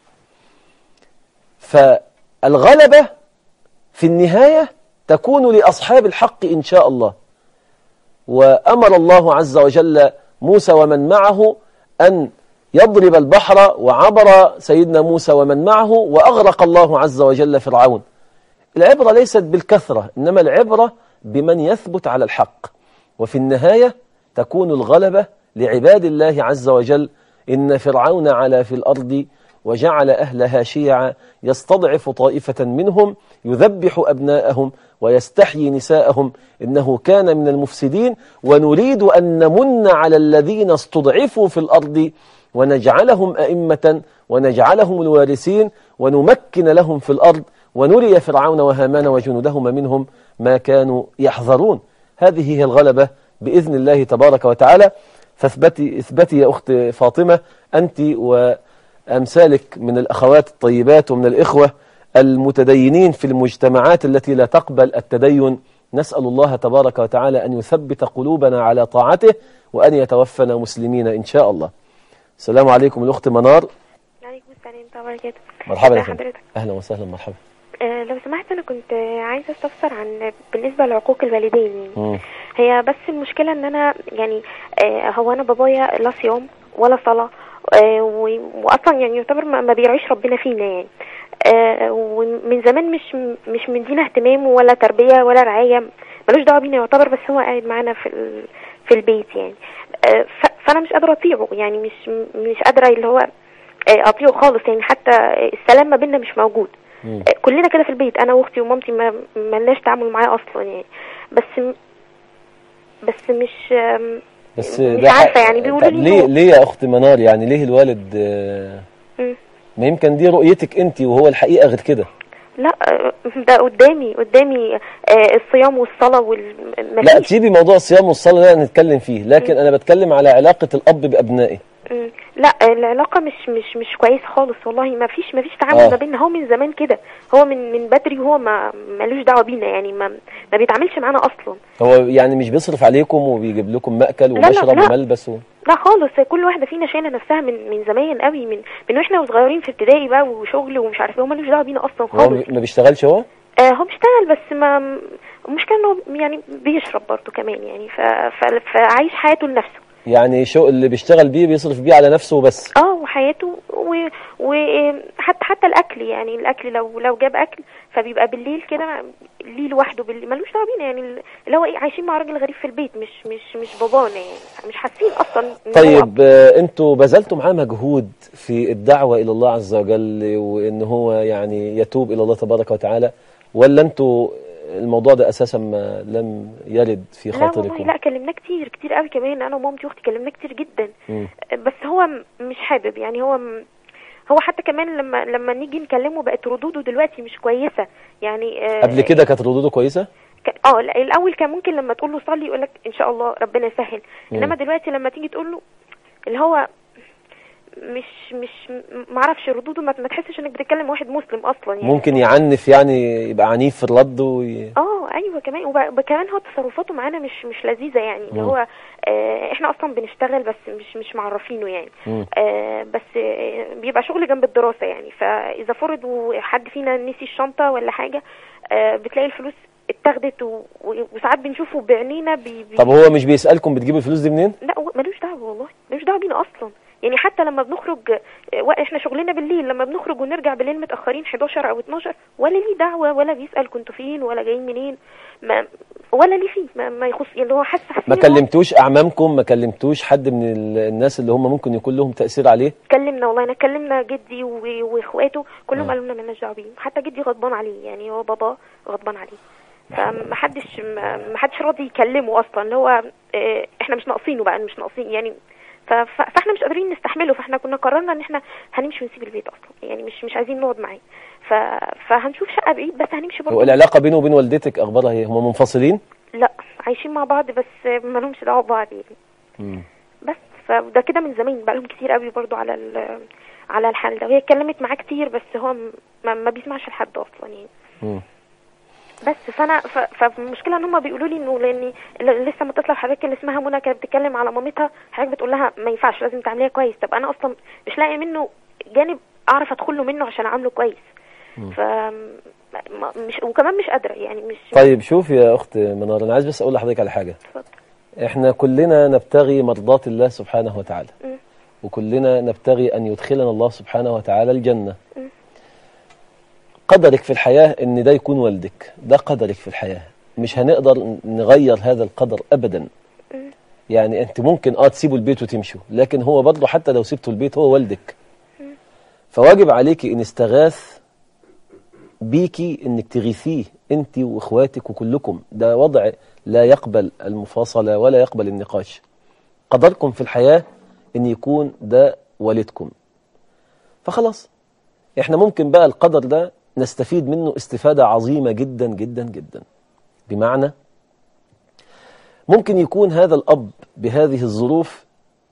فالغلبة في النهاية تكون لأصحاب الحق إن شاء الله وأمر الله عز وجل موسى ومن معه أن يضرب البحر وعبر سيدنا موسى ومن معه وأغرق الله عز وجل فرعون العبرة ليست بالكثرة إنما العبرة بمن يثبت على الحق وفي النهاية تكون الغلبة لعباد الله عز وجل إن فرعون علا في الأرض وجعل أهلها شيعا يستضعف طائفة منهم يذبح أبناءهم ويستحيي نساءهم إنه كان من المفسدين ونريد أن نمن على الذين استضعفوا في الأرض ونجعلهم أئمة ونجعلهم الوارثين ونمكن لهم في الأرض ونري فرعون وهامان وجنودهما منهم ما كانوا يحذرون هذه هي الغلبة بإذن الله تبارك وتعالى فاثبتي اثبتي يا أخت فاطمة أنت وأمثالك من الأخوات الطيبات ومن الإخوة المتدينين في المجتمعات التي لا تقبل التدين نسأل الله تبارك وتعالى أن يثبت قلوبنا على طاعته وأن يتوفنا مسلمين إن شاء الله السلام عليكم الأخت منار عليكم السلام ورحمة الله وبركاته مرحبا يا ازي فندم حضرتك أهلا وسهلا مرحبا آه لو سمحت أنا كنت عايزة أستفسر عن بالنسبة لعقوق الوالدين يعني مم. هي بس المشكلة إن أنا يعني آه هو أنا بابايا لا صيام ولا صلاة آه و- وأصلا يعني يعتبر ما ما بيرعيش ربنا فينا يعني آه ومن زمان مش مش مدينا اهتمام ولا تربية ولا رعاية ملوش دعوة بينا يعتبر بس هو قاعد معانا في ال- في البيت يعني آه ف- فأنا مش قادرة أطيعه يعني مش مش قادرة اللي هو آه، أطيعه خالص يعني حتى السلام ما بيننا مش موجود مم. آه، كلنا كده في البيت انا واختي ومامتي ما ملناش تعامل معاه اصلا يعني بس م- بس مش آم، بس مش ده عارفة حق- يعني بيقولوا طب لي ليه إنه- ليه يا أخت منار يعني ليه الوالد آه، مم. ما يمكن دي رؤيتك أنت وهو الحقيقة غير كده لا آه، ده قدامي قدامي آه، الصيام والصلاة وال لا مفيش تسيبي موضوع الصيام والصلاة ده نتكلم فيه لكن أنا بتكلم على علاقة الأب بأبنائه مم. لا آه، العلاقة مش مش مش كويس خالص والله ما فيش ما فيش تعامل آه. ما بيننا هو من زمان كده هو من من بدري وهو ما ملوش دعوة بينا يعني ما ما بيتعاملش معانا اصلا هو يعني مش بيصرف عليكم وبيجيب لكم مأكل لا، لا، ومشرب لا. وملبس و... لا خالص كل واحده فينا شايله نفسها من من زمان قوي من من واحنا وصغيرين في ابتدائي بقى وشغل ومش عارف ايه هو ملوش دعوه بينا اصلا هو خالص ما بيشتغلش هو آه هو بيشتغل بس ما المشكله انه يعني بيشرب برضه كمان يعني ف... ف... فعايش حياته لنفسه يعني شو اللي بيشتغل بيه بيصرف بيه على نفسه بس اه وحياته وحتى و... حتى حتى حتى الاكل يعني الاكل لو لو جاب اكل فبيبقى بالليل كده ليه لوحده بالليل ملوش دعوه بينا يعني اللي هو ايه عايشين مع راجل غريب في البيت مش مش مش بابانا يعني مش حاسين اصلا إن هو طيب آه، انتوا بذلتوا معاه مجهود في الدعوة إلى الله عز وجل وإن هو يعني يتوب إلى الله تبارك وتعالى ولا انتوا الموضوع ده أساسا ما لم يرد في لا والله خاطركم لا كلمناه كتير كتير قوي كمان انا ومامتي واختي كلمناه كتير جدا مم. بس هو م- مش حابب يعني هو م- هو حتى كمان لما لما نيجي نكلمه بقت ردوده دلوقتي مش كويسه يعني آه، قبل كده كانت ردوده كويسة ك- اه لا، الاول كان ممكن لما تقول له صلي يقول لك ان شاء الله ربنا يسهل مم. انما دلوقتي لما تيجي تقول له اللي هو مش مش م- معرفش ردوده ما, ما تحسش انك بتتكلم واحد مسلم اصلا يعني ممكن يعنف يعني يبقى عنيف في الرد وي... اه ايوه كمان وب- وكمان هو تصرفاته معانا مش مش لذيذه يعني اللي مم. هو آه احنا اصلا بنشتغل بس مش مش معرفينه يعني مم. آه بس آه بيبقى شغل جنب الدراسه يعني فاذا فرض وحد فينا نسي الشنطه ولا حاجه آه بتلاقي الفلوس اتاخدت و- و- وساعات بنشوفه بعينينا بي بي طب هو مش بيسألكم بتجيبوا الفلوس دي منين؟ لا هو ملوش دعوه والله ملوش دعوه بينا اصلا يعني حتى لما بنخرج آه، و- احنا شغلنا بالليل لما بنخرج ونرجع بالليل متاخرين 11 او 12 ولا ليه دعوه ولا بيسال كنتوا فين ولا جايين منين ما ولا ليه فيه ما, ما يخص يعني هو حاسس حاسين ما إن هو- كلمتوش أعمامكم ما كلمتوش حد من ال- الناس اللي هم ممكن يكون لهم تأثير عليه كلمنا والله انا كلمنا جدي و- واخواته كلهم آه. قالوا لنا مالناش دعوه بيه حتى جدي غضبان عليه يعني هو بابا غضبان عليه فمحدش محدش راضي يكلمه اصلا اللي هو آه، احنا مش ناقصينه بقى مش ناقصين يعني ف- ف- فاحنا مش قادرين نستحمله فاحنا كنا قررنا ان احنا هنمشي ونسيب البيت اصلا يعني مش مش عايزين نقعد معاه ف... فهنشوف شقه بعيد بس هنمشي هو برضه العلاقة بينه وبين والدتك أخبارها إيه؟ هم منفصلين؟ لا عايشين مع بعض بس ما لهمش دعوه ببعض يعني مم. بس فده كده من زمان بقى لهم كتير قوي برضو على ال- على الحال ده وهي اتكلمت معاه كتير بس هو م- ما, ما بيسمعش لحد اصلا يعني مم. بس فانا ف- فالمشكله ان هم بيقولوا لي انه لاني ل- لسه متصله حضرتك اللي اسمها منى كانت بتتكلم على مامتها حضرتك بتقول لها ما ينفعش لازم تعمليها كويس طب انا اصلا مش لاقي منه جانب اعرف ادخل له منه عشان اعامله كويس ف ما- مش وكمان مش قادره يعني مش طيب شوف يا أخت منار أنا عايز بس أقول لحضرتك على حاجة اتفضل. إحنا كلنا نبتغي مرضاة الله سبحانه وتعالى مم. وكلنا نبتغي أن يدخلنا الله سبحانه وتعالى الجنة مم. قدرك في الحياة أن ده يكون والدك ده قدرك في الحياة مش هنقدر نغير هذا القدر أبدا مم. يعني أنت ممكن آه تسيبوا البيت وتمشوا لكن هو برضه حتى لو سبتوا البيت هو والدك فواجب عليك إن استغاث بيكي انك تغيثيه انت واخواتك وكلكم ده وضع لا يقبل المفاصلة ولا يقبل النقاش قدركم في الحياة ان يكون ده والدكم فخلاص احنا ممكن بقى القدر ده نستفيد منه استفادة عظيمة جدا جدا جدا بمعنى ممكن يكون هذا الأب بهذه الظروف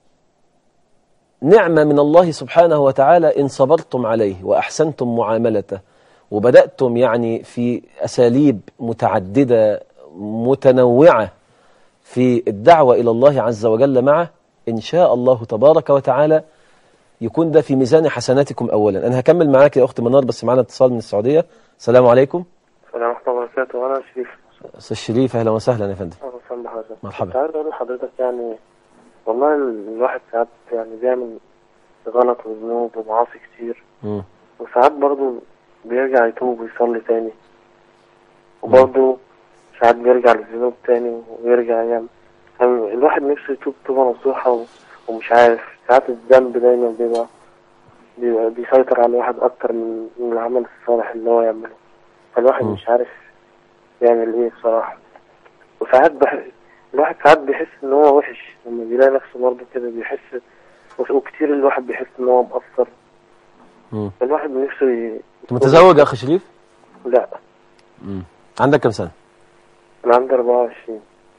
نعمة من الله سبحانه وتعالى إن صبرتم عليه وأحسنتم معاملته وبدأتم يعني في أساليب متعددة متنوعة في الدعوة إلى الله عز وجل معه إن شاء الله تبارك وتعالى يكون ده في ميزان حسناتكم أولا أنا هكمل معاك يا أخت منار بس معنا اتصال من السعودية السلام عليكم السلام ورحمة الله وبركاته أنا شريف أستاذ شريف أهلا وسهلا يا فندم أهلا وسهلا بحضرتك مرحبا. كنت عايز أقول لحضرتك يعني والله الواحد ساعات يعني بيعمل غلط وذنوب ومعاصي كتير مم. وساعات برضه بيرجع يتوب ويصلي تاني وبرضه ساعات بيرجع للذنوب تاني ويرجع يعمل يعني الواحد نفسه يتوب توبة نصوحة و- ومش عارف ساعات الذنب دايما بيبقى بيبقى بيسيطر على الواحد أكتر من من العمل الصالح اللي هو يعمله فالواحد مم. مش عارف يعمل إيه بصراحة وساعات بح... الواحد ساعات بيحس إن هو وحش لما بيلاقي نفسه برضه كده بيحس وكتير الواحد بيحس إن هو مقصر مم. فالواحد نفسه ي... أنت متزوج يا أخي شريف لا مم. عندك كم سنة أنا عندي 24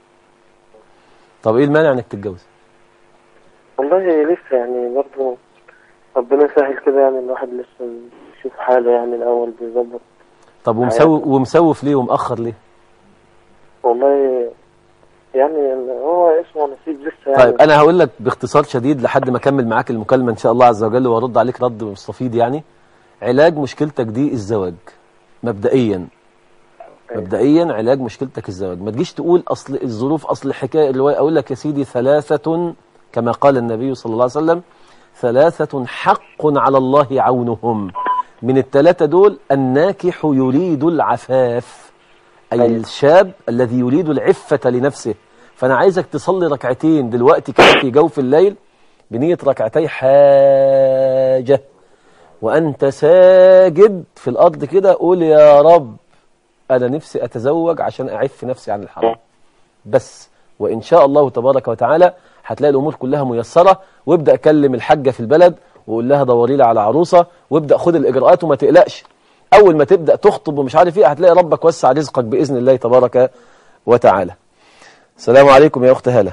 طب إيه المانع إنك تتجوز والله لسه يعني برضه ربنا يسهل كده يعني الواحد لسه يشوف حاله يعني الأول بيظبط طب ومسو ومسوف ليه ومأخر ليه والله يعني هو اسمه نصيب لسه يعني طيب انا هقول لك باختصار شديد لحد ما اكمل معاك المكالمه ان شاء الله عز وجل وارد عليك رد مستفيض يعني علاج مشكلتك دي الزواج مبدئيا مبدئيا علاج مشكلتك الزواج ما تجيش تقول اصل الظروف اصل الحكايه الروايه اقول لك يا سيدي ثلاثه كما قال النبي صلى الله عليه وسلم ثلاثه حق على الله عونهم من الثلاثة دول الناكح يريد العفاف أي أيوة. الشاب الذي يريد العفة لنفسه فأنا عايزك تصلي ركعتين دلوقتي كده في جوف الليل بنية ركعتي حاجة وأنت ساجد في الأرض كده قول يا رب أنا نفسي أتزوج عشان أعف نفسي عن الحرام بس وإن شاء الله تبارك وتعالى هتلاقي الأمور كلها ميسرة وابدأ كلم الحاجة في البلد وقول لها دوري لي على عروسة وابدأ خد الإجراءات وما تقلقش أول ما تبدأ تخطب ومش عارف إيه هتلاقي ربك وسع رزقك بإذن الله تبارك وتعالى السلام عليكم يا أخت هالة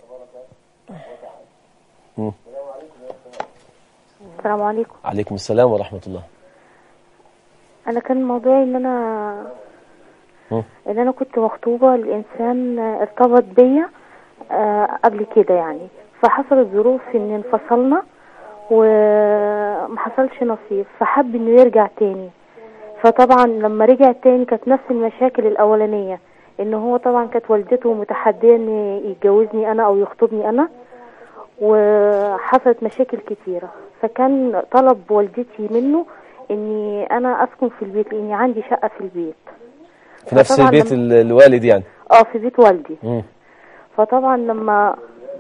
السلام عليكم عليكم السلام ورحمة الله انا كان موضوعي ان انا مم. ان انا كنت مخطوبه لانسان ارتبط بيا آه، قبل كده يعني فحصلت ظروف ان انفصلنا وما حصلش نصيب فحب انه يرجع تاني فطبعا لما رجع تاني كانت نفس المشاكل الاولانيه ان هو طبعا كانت والدته متحديه ان يتجوزني انا او يخطبني انا وحصلت مشاكل كتيرة فكان طلب والدتي منه اني انا اسكن في البيت لاني عندي شقة في البيت في نفس فطبعاً البيت لما- ال- الوالد يعني اه في بيت والدي مم. فطبعا لما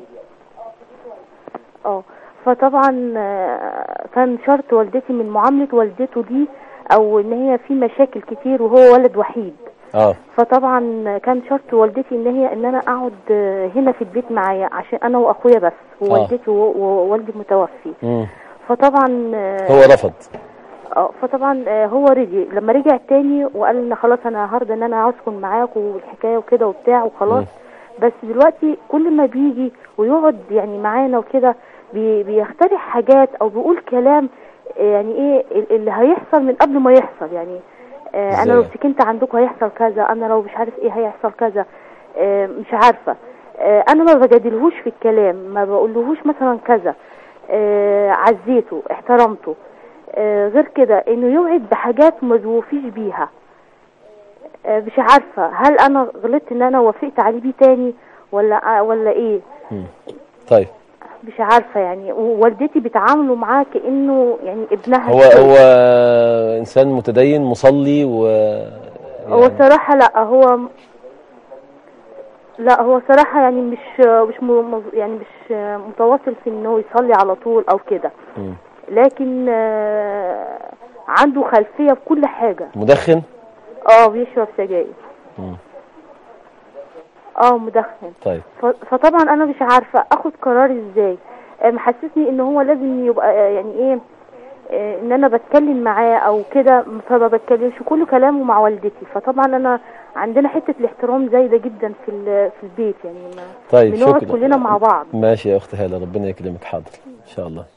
اه فطبعا آه، كان شرط والدتي من معاملة والدته دي او ان هي في مشاكل كتير وهو ولد وحيد اه فطبعا كان شرط والدتي ان هي ان انا اقعد آه، هنا في البيت معايا عشان انا واخويا بس ووالدتي و- ووالدي متوفي مم. فطبعا آه، هو رفض اه فطبعا آه، هو رجع لما رجع تاني وقال لنا خلاص انا هرضى ان انا اسكن معاك والحكايه وكده وبتاع وخلاص بس دلوقتي كل ما بيجي ويقعد يعني معانا وكده بي- بيخترع حاجات او بيقول كلام آه، يعني ايه ال- اللي هيحصل من قبل ما يحصل يعني آه، انا إزاي؟ لو سكنت عندكم هيحصل كذا انا لو مش عارف ايه هيحصل كذا آه، مش عارفه آه، انا ما بجادلهوش في الكلام ما بقولهوش مثلا كذا آه، عزيته احترمته آه، غير كده انه يوعد بحاجات ما توفيش بيها آه، مش عارفه هل انا غلطت ان انا وافقت عليه بيه تاني ولا آه، ولا ايه طيب مش عارفه يعني ووالدتي بتعامله معاه كانه يعني ابنها هو كده. هو إنسان متدين مصلي و هو صراحة لا هو لا هو صراحة يعني مش مش م- يعني مش متواصل في انه يصلي على طول او كده مم. لكن آه، عنده خلفية في كل حاجة مدخن اه بيشرب سجاير مم. اه مدخن طيب ف- فطبعا انا مش عارفة اخد قرار ازاي آه، محسسني ان هو لازم يبقى آه، يعني ايه آه، ان انا بتكلم معاه او كده فما بتكلمش كل كلامه مع والدتي فطبعا انا عندنا حته الاحترام زايده جدا في ال- في البيت يعني ما طيب بنقعد شكرا كلنا مع بعض ماشي يا أخت هالة ربنا يكرمك حاضر إن شاء الله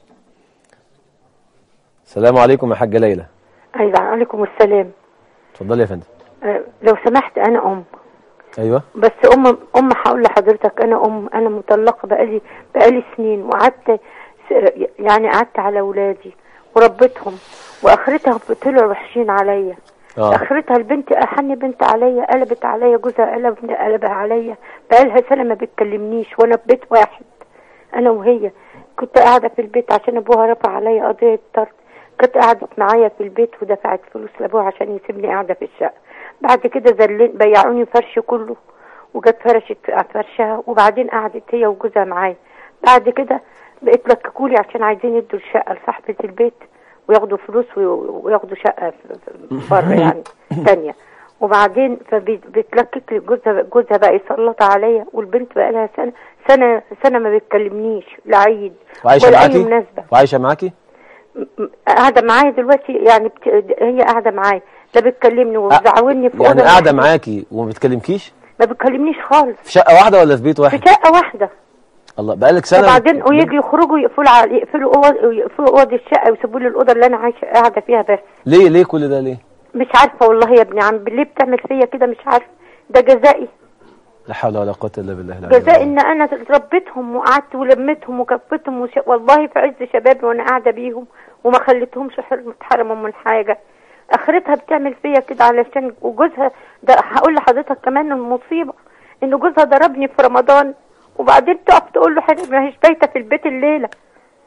السلام عليكم يا حاجة ليلى أيوة عليكم السلام اتفضلي يا فندم أه، لو سمحت أنا أم أيوه بس أم أم هقول لحضرتك أنا أم أنا مطلقة بقالي بقالي سنين وقعدت س- يعني قعدت على أولادي وربيتهم وآخرتها طلعوا وحشين عليا اه آخرتها البنت أحن بنت عليا قلبت عليا جوزها قلب قلبها عليا بقالها سنة ما بتكلمنيش وأنا في بيت واحد أنا وهي كنت قاعدة في البيت عشان أبوها رفع عليا قضية طرد كانت قعدت معايا في البيت ودفعت فلوس لأبوها عشان يسيبني قاعدة في الشقة بعد كده زلين بيعوني فرش كله وجت فرشت فرشها وبعدين قعدت هي وجوزها معايا بعد كده بقيت لككولي عشان عايزين يدوا الشقة لصاحبة البيت وياخدوا فلوس وي- وياخدوا شقة في- في- بره يعني تانية وبعدين فبتلكك لي جوزها جوزها بقى يسلط عليا والبنت بقى لها سنة سنة سنة ما بتكلمنيش لا عيد وعايشة ولا أي معاكي مناسبة وعايشة معاكي م- قاعدة معايا دلوقتي يعني بت... هي قاعدة معايا لا بتكلمني وبتزعوني في يعني أوضة قاعدة لوحدي. معاكي وما بتكلمكيش ما بتكلمنيش خالص في شقة واحدة ولا في بيت في واحد شقة واحدة الله بقالك سنة وبعدين ويجي يخرجوا يقفلوا على يقفلوا اوض يقفلوا اوض الشقة ويسيبوا لي الأوضة اللي أنا عايشة قاعدة فيها بس ليه ليه كل ده ليه مش عارفة والله يا ابني عم ليه بتعمل فيا كده مش عارفة ده جزائي لا حول ولا قوة إلا بالله العلي جزاء العظيم. ان انا ربيتهم وقعدت ولميتهم وكفتهم وش... والله في عز شبابي وانا قاعده بيهم وما خليتهمش حرم اتحرموا من حاجه اخرتها بتعمل فيا كده علشان وجوزها ده هقول لحضرتك كمان المصيبه ان جوزها ضربني في رمضان وبعدين تقف تقول له حرم ما هيش بايته في البيت الليله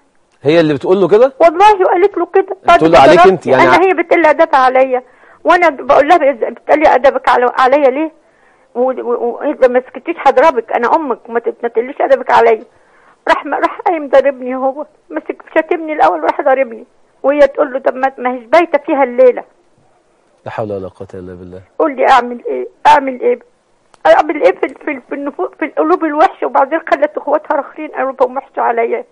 هي اللي بتقول له كده والله وقالت له كده بعد بتقول له ما عليك ضربت، انت يعني انا ع- هي بتقل ادبها عليا وانا بقول لها بإز- بتقلي ادبك على عليا ليه واذا ما سكتيش هضربك انا امك وما ت- ما تقليش ادبك عليا راح راح قايم ضاربني هو مسك شاتمني الاول وراح ضاربني وهي تقول له طب ما ما هيش بايته فيها الليله لا حول ولا قوه الا بالله قول لي اعمل ايه اعمل ايه اعمل ايه في في في, النفوس في القلوب الوحشه وبعدين خلت اخواتها رخرين قلوبهم وحشه عليا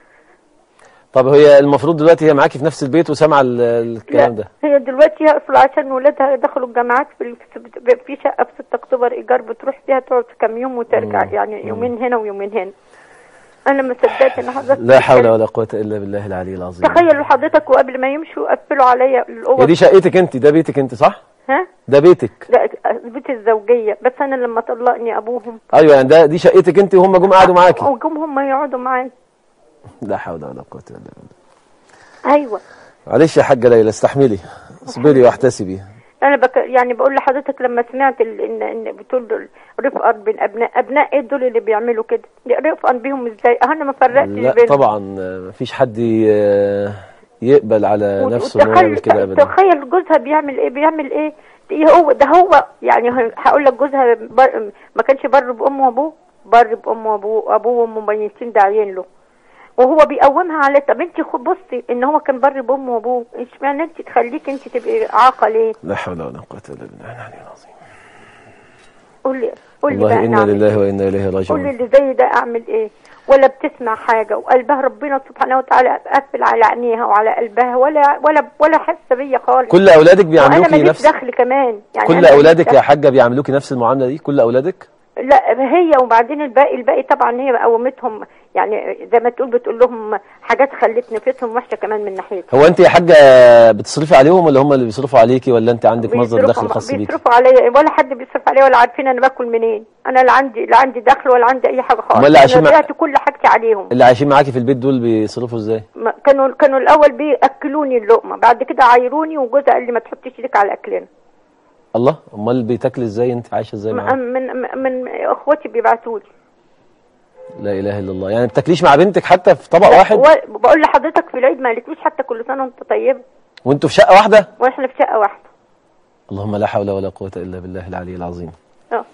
طب هي المفروض دلوقتي هي معاكي في نفس البيت وسامعه ال- الكلام لا ده هي دلوقتي هي اصلا عشان ولادها دخلوا الجامعات في ال- في- في شقه في 6 اكتوبر ايجار بتروح فيها تقعد في كام يوم وترجع مم. يعني يومين هنا ويومين هنا انا ما صدقت ان حضرتك لا حول ولا قوه الا بالله العلي العظيم تخيلوا حضرتك وقبل ما يمشوا قفلوا عليا هي الاوض دي شقتك انت ده بيتك انت صح ها ده بيتك ده بيت الزوجيه بس انا لما طلقني ابوهم ايوه يعني ده دي شقتك انت وهم جم قعدوا معاكي وجم هم يقعدوا معايا لا حول ولا قوه الا بالله ايوه معلش يا حاجه ليلى استحملي اصبري واحتسبي انا بك يعني بقول لحضرتك لما سمعت ال... ان ان بتقول دول رفقا بين ابناء ابناء ايه دول اللي بيعملوا كده رفقا بيهم ازاي انا ما فرقتش لا بينهم طبعا آه، مفيش حد ي- يقبل على وت- نفسه انه يعمل كده ابدا تخيل جوزها بيعمل ايه بيعمل ايه إيه هو ده هو يعني هقول لك جوزها بر ما كانش بر بامه وابوه بر بامه وابوه ابوه وامه ميتين داعيين له وهو بيقومها على طب انت خد بصي ان هو كان بر بامه وابوه اشمعنى انت تخليك انت تبقي عاقه ليه لا حول ولا قوه الا بالله العلي العظيم قولي قولي بقى والله انا نعمل لله وانا اليه قولي راجعون اللي زي ده اعمل ايه ولا بتسمع حاجه وقلبها ربنا سبحانه وتعالى قفل على عينيها وعلى قلبها ولا ولا ولا حاسه بيا خالص كل اولادك وانا بيعاملوكي ماليش نفس دخل كمان يعني كل أنا ماليش اولادك يا دخل. حاجه بيعاملوكي نفس المعامله دي كل اولادك لا هي وبعدين الباقي الباقي طبعا هي قومتهم يعني زي ما تقول بتقول لهم حاجات خلت نفسهم وحشه كمان من ناحيتها هو انت يا حاجه بتصرفي عليهم ولا هم اللي بيصرفوا عليكي ولا انت عندك مصدر بيصرفوا- دخل خاص بيكي بيصرفوا عليا ولا حد بيصرف عليا ولا عارفين انا باكل منين انا لا عندي لا عندي دخل ولا عندي اي حاجه خالص أمال اللي عايشين انا مع- بعت كل حاجتي عليهم اللي عايشين معاكي في البيت دول بيصرفوا ازاي ما- كانوا كانوا الاول بياكلوني اللقمه بعد كده عايروني وجوزها قال لي ما تحطيش ايدك على اكلنا الله امال بتاكلي ازاي انت عايشه ازاي من معاهم من, من اخواتي بيبعتوا لي لا اله الا الله يعني ما بتاكليش مع بنتك حتى في طبق واحد بقول لحضرتك في العيد ما قالتليش حتى كل سنه وانت طيبه وانتوا في شقه واحده واحنا في شقه واحده اللهم لا حول ولا قوه الا بالله العلي العظيم اه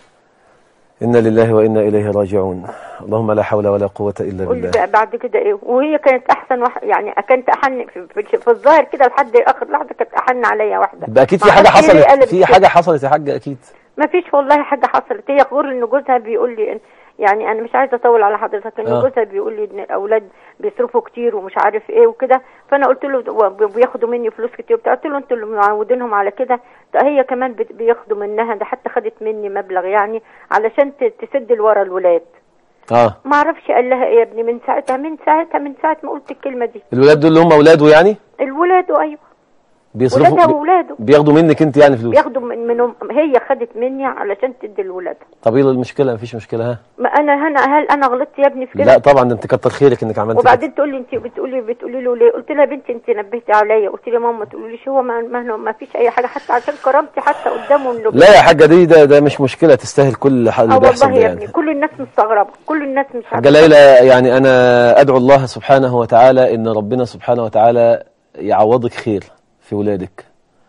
انا لله وانا اليه راجعون اللهم لا حول ولا قوه الا قول لي بالله بقى بعد كده ايه وهي كانت احسن واحد يعني كانت احن في, في, في الظاهر كده لحد اخر لحظه كانت احن عليا واحده يبقى اكيد في ما حاجه أعرفش ليه حصلت قلبت في كده. حاجه حصلت يا حاجه اكيد ما فيش والله حاجه حصلت هي غور ان جوزها بيقول لي إن يعني انا مش عايزه اطول على حضرتك ان آه. جوزها بيقول لي ان الاولاد بيصرفوا كتير ومش عارف ايه وكده فانا قلت له و- بياخدوا مني فلوس كتير وبتاع قلت له انتوا اللي معودينهم على كده ده هي كمان بت- بياخدوا منها ده حتى خدت مني مبلغ يعني علشان ت- تسد لورا الولاد اه ما اعرفش قال لها ايه يا ابني من ساعتها من ساعتها من ساعه ما قلت الكلمه دي الولاد دول اللي هم اولاده يعني الولاد ايوه بيصرفوا ولادها بي- واولاده بياخدوا منك انت يعني فلوس بياخدوا من منهم هي خدت مني علشان تدي لولادها طب ايه المشكله مفيش مشكله ها ما انا هنا هل انا غلطت يا ابني في كده لا طبعا ده انت كتر خيرك انك عملت كده وبعدين تقول لي انت بتقولي بتقولي له ليه قلت لها يا بنتي انت نبهتي عليا قلت لي يا ماما ما تقوليش هو ما, ما, ما فيش اي حاجه حتى عشان كرامتي حتى قدامه انه لا يا حاجه دي ده ده مش مشكله تستاهل كل حل اه اللي بيحصل والله ده يا ابني يعني كل الناس مستغربه كل الناس مش حاجه ليلى يعني انا ادعو الله سبحانه وتعالى ان ربنا سبحانه وتعالى يعوضك خير في ولادك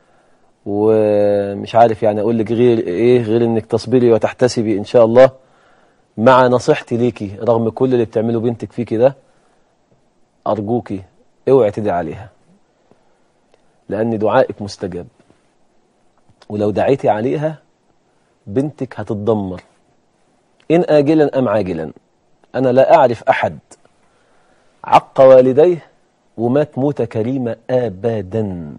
ومش عارف يعني اقول لك غير ايه غير انك تصبري وتحتسبي ان شاء الله مع نصيحتي ليكي رغم كل اللي بتعمله بنتك فيكي ده ارجوكي اوعي تدعي عليها لان دعائك مستجاب ولو دعيتي عليها بنتك هتتدمر إن آجلا أم عاجلا أنا لا أعرف أحد عق والديه ومات موتة كريمة أبدا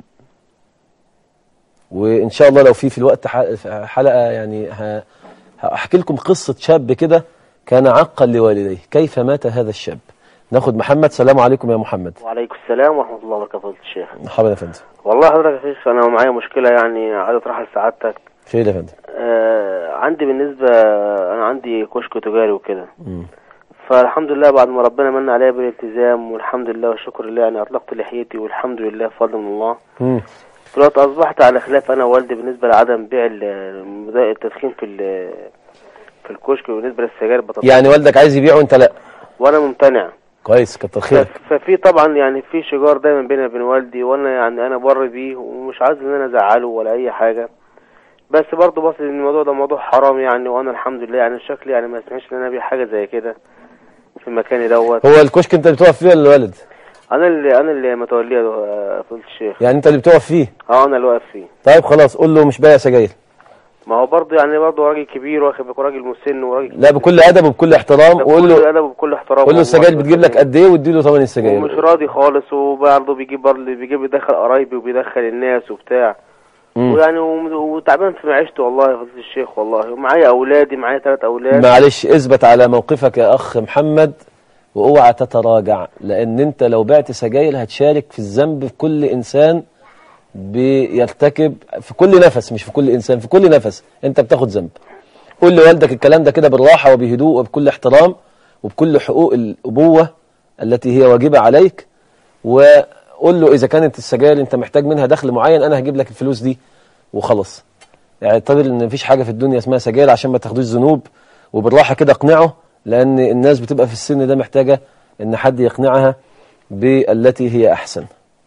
وإن شاء الله لو في في الوقت ح- حلقة يعني ه- هحكي لكم قصة شاب كده كان عقا لوالديه كيف مات هذا الشاب ناخد محمد سلام عليكم يا محمد وعليكم السلام ورحمة الله وبركاته فضيلة الشيخ مرحبا يا فندم والله حضرتك يا شيخ أنا معايا مشكلة يعني عايز أطرحها لسعادتك خير يا فندم آه عندي بالنسبة أنا عندي كشك تجاري وكده مم. فالحمد لله بعد ما ربنا من عليا بالالتزام والحمد لله والشكر لله يعني أطلقت لحيتي والحمد لله بفضل من الله مم. دلوقتي أصبحت على خلاف أنا ووالدي بالنسبة لعدم بيع ال- التدخين في ال- في الكشك بالنسبة للسجاير بطلع يعني والدك عايز يبيع وانت لا وأنا ممتنع كويس كتر خيرك ف- ففي طبعا يعني في شجار دايما بيني وبين والدي وانا يعني انا بر بيه ومش عايز ان انا ازعله ولا اي حاجه بس برضه بص ان الموضوع ده موضوع حرام يعني وانا الحمد لله يعني شكلي يعني ما يسمحش ان انا ابيع حاجه زي كده في مكاني دوت هو الكشك انت اللي بتقف فيه ولا الوالد انا اللي انا اللي متوليه آه، فضيله الشيخ يعني انت اللي بتقف فيه اه انا اللي واقف فيه طيب خلاص قول له مش بايع سجاير ما هو برضه يعني برضه راجل كبير واخد بالك راجل مسن وراجل لا بكل ادب وبكل احترام وقول بكل له ادب وبكل احترام قول له السجاير والله. بتجيب لك قد ايه واديله ثمن ومش السجاير راضي خالص وبرضه بيجيب برضه بيجيب يدخل قرايبي وبيدخل الناس وبتاع مم. ويعني وم- وتعبان في معيشته والله يا فضيلة الشيخ والله ومعايا اولادي معايا ثلاث اولاد معلش اثبت على موقفك يا اخ محمد واوعى تتراجع لان انت لو بعت سجاير هتشارك في الذنب في كل انسان بيرتكب في كل نفس مش في كل انسان في كل نفس انت بتاخد ذنب قول لوالدك الكلام ده كده بالراحه وبهدوء وبكل احترام وبكل حقوق الابوه التي هي واجبه عليك وقول له اذا كانت السجاير انت محتاج منها دخل معين انا هجيب لك الفلوس دي وخلاص يعني اعتبر ان مفيش حاجه في الدنيا اسمها سجاير عشان ما تاخدوش ذنوب وبالراحه كده اقنعه لان الناس بتبقى في السن ده محتاجه ان حد يقنعها بالتي هي احسن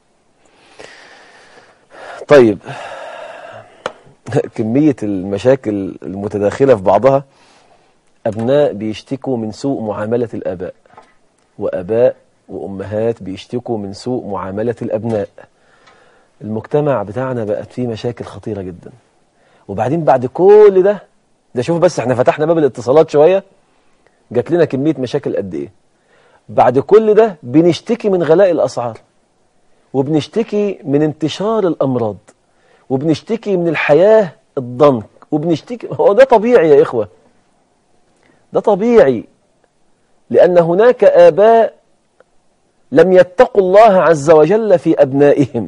طيب كميه المشاكل المتداخله في بعضها ابناء بيشتكوا من سوء معامله الاباء واباء وامهات بيشتكوا من سوء معامله الابناء المجتمع بتاعنا بقت فيه مشاكل خطيره جدا وبعدين بعد كل ده ده شوف بس احنا فتحنا باب الاتصالات شوية جات لنا كمية مشاكل قد ايه بعد كل ده بنشتكي من غلاء الأسعار وبنشتكي من انتشار الأمراض وبنشتكي من الحياة الضنك وبنشتكي هو ده طبيعي يا إخوة ده طبيعي لأن هناك آباء لم يتقوا الله عز وجل في أبنائهم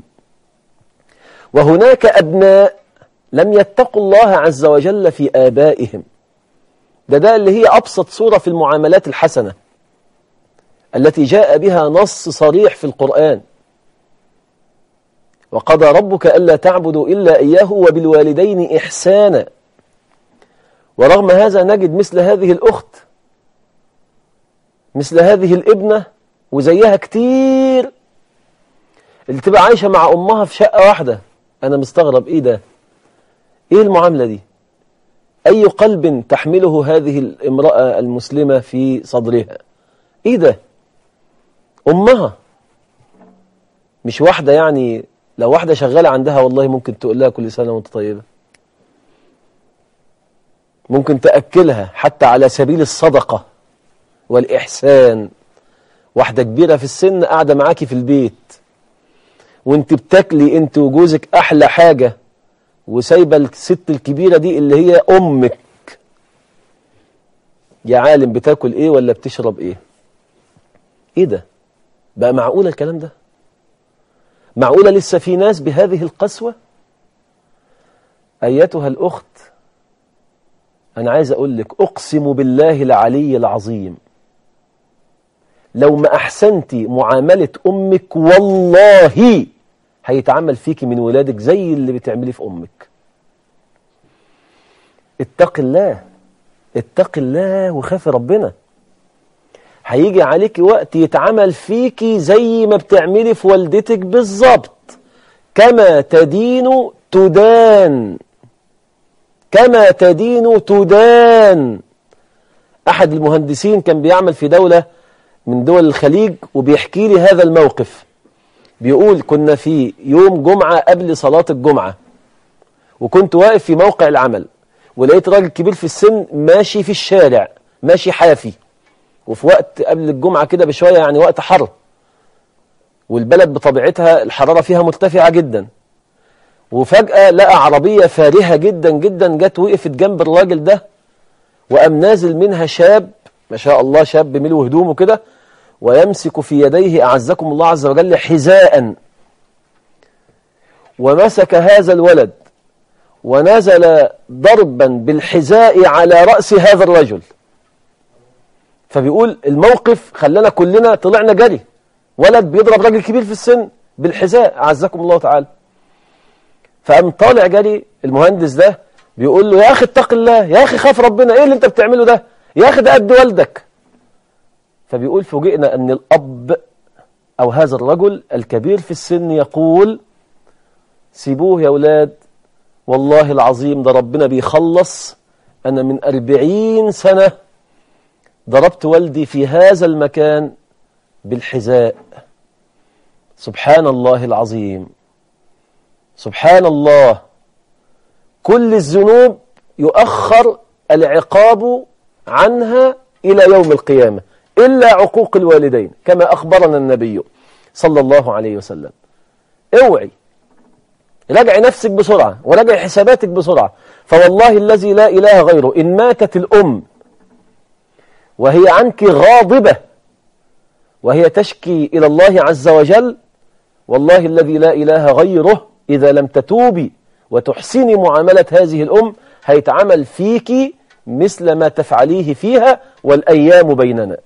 وهناك أبناء لم يتقوا الله عز وجل في آبائهم ده ده اللي هي أبسط صورة في المعاملات الحسنة التي جاء بها نص صريح في القرآن وقضى ربك ألا تعبدوا إلا إياه وبالوالدين إحسانا ورغم هذا نجد مثل هذه الأخت مثل هذه الابنة وزيها كتير اللي تبقى عايشة مع أمها في شقة واحدة أنا مستغرب إيه ده إيه المعاملة دي أي قلب تحمله هذه الامرأة المسلمة في صدرها إيه ده أمها مش واحدة يعني لو واحدة شغالة عندها والله ممكن تقول لها كل سنة وانت طيبة ممكن تأكلها حتى على سبيل الصدقة والإحسان واحدة كبيرة في السن قاعدة معاكي في البيت وانت بتاكلي انت وجوزك أحلى حاجة وسايبة الست الكبيرة دي اللي هي أمك يا عالم بتاكل ايه ولا بتشرب ايه ايه ده بقى معقولة الكلام ده معقولة لسه في ناس بهذه القسوة أيتها الأخت أنا عايز أقول لك أقسم بالله العلي العظيم لو ما أحسنتي معاملة أمك والله هيتعامل فيك من ولادك زي اللي بتعمليه في أمك اتق الله اتق الله وخاف ربنا هيجي عليك وقت يتعمل فيكي زي ما بتعملي في والدتك بالظبط كما تدين تدان كما تدين تدان أحد المهندسين كان بيعمل في دولة من دول الخليج وبيحكي لي هذا الموقف بيقول كنا في يوم جمعة قبل صلاة الجمعة وكنت واقف في موقع العمل ولقيت راجل كبير في السن ماشي في الشارع ماشي حافي وفي وقت قبل الجمعة كده بشوية يعني وقت حر والبلد بطبيعتها الحرارة فيها مرتفعة جدا وفجأة لقى عربية فارهة جدا جدا جت وقفت جنب الراجل ده وقام نازل منها شاب ما شاء الله شاب ملو هدومه كده ويمسك في يديه أعزكم الله عز وجل حذاء ومسك هذا الولد ونزل ضربا بالحذاء على رأس هذا الرجل فبيقول الموقف خلانا كلنا طلعنا جري ولد بيضرب راجل كبير في السن بالحذاء أعزكم الله تعالى فقام طالع جري المهندس ده بيقول له يا أخي اتق الله يا أخي خاف ربنا إيه اللي أنت بتعمله ده يا أخي ده قد والدك فبيقول فوجئنا أن الأب أو هذا الرجل الكبير في السن يقول سيبوه يا ولاد والله العظيم ده ربنا بيخلص أنا من أربعين سنة ضربت والدي في هذا المكان بالحذاء سبحان الله العظيم سبحان الله كل الذنوب يؤخر العقاب عنها إلى يوم القيامة إلا عقوق الوالدين كما أخبرنا النبي صلى الله عليه وسلم اوعي راجع نفسك بسرعة وراجع حساباتك بسرعة فوالله الذي لا إله غيره إن ماتت الأم وهي عنك غاضبة وهي تشكي إلى الله عز وجل والله الذي لا إله غيره إذا لم تتوبي وتحسني معاملة هذه الأم هيتعمل فيك مثل ما تفعليه فيها والأيام بيننا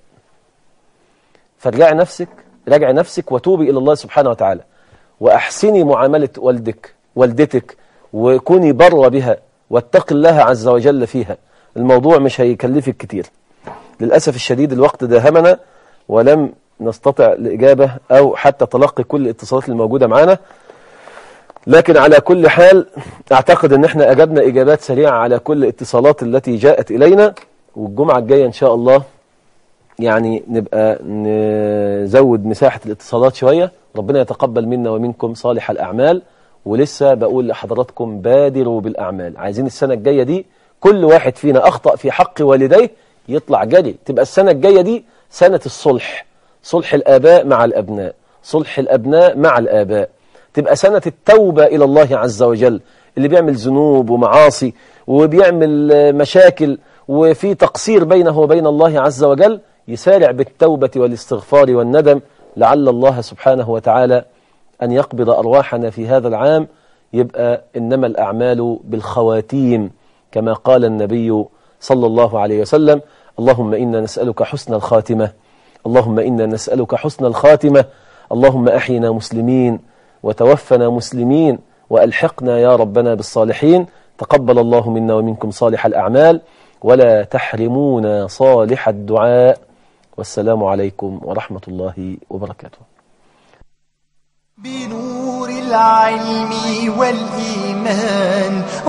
فارجعي نفسك راجعي نفسك وتوبي إلى الله سبحانه وتعالى وأحسني معاملة والدك والدتك وكوني بر بها واتق الله عز وجل فيها الموضوع مش هيكلفك كتير للأسف الشديد الوقت داهمنا ولم نستطع الإجابة أو حتى تلقي كل الاتصالات الموجودة معنا لكن على كل حال أعتقد أن احنا أجبنا إجابات سريعة على كل الاتصالات التي جاءت إلينا والجمعة الجاية إن شاء الله يعني نبقى نزود مساحة الاتصالات شوية ربنا يتقبل منا ومنكم صالح الأعمال ولسه بقول لحضراتكم بادروا بالأعمال عايزين السنة الجاية دي كل واحد فينا أخطأ في حق والديه يطلع جري تبقى السنة الجاية دي سنة الصلح صلح الآباء مع الأبناء صلح الأبناء مع الآباء تبقى سنة التوبة إلى الله عز وجل اللي بيعمل ذنوب ومعاصي وبيعمل مشاكل وفي تقصير بينه وبين الله عز وجل يسارع بالتوبة والاستغفار والندم لعل الله سبحانه وتعالى أن يقبض أرواحنا في هذا العام يبقى إنما الأعمال بالخواتيم كما قال النبي صلى الله عليه وسلم اللهم إنا نسألك حسن الخاتمة اللهم إنا نسألك حسن الخاتمة اللهم أحينا مسلمين وتوفنا مسلمين وألحقنا يا ربنا بالصالحين تقبل الله منا ومنكم صالح الأعمال ولا تحرمونا صالح الدعاء والسلام عليكم ورحمة الله وبركاته بنور العلم والإيمان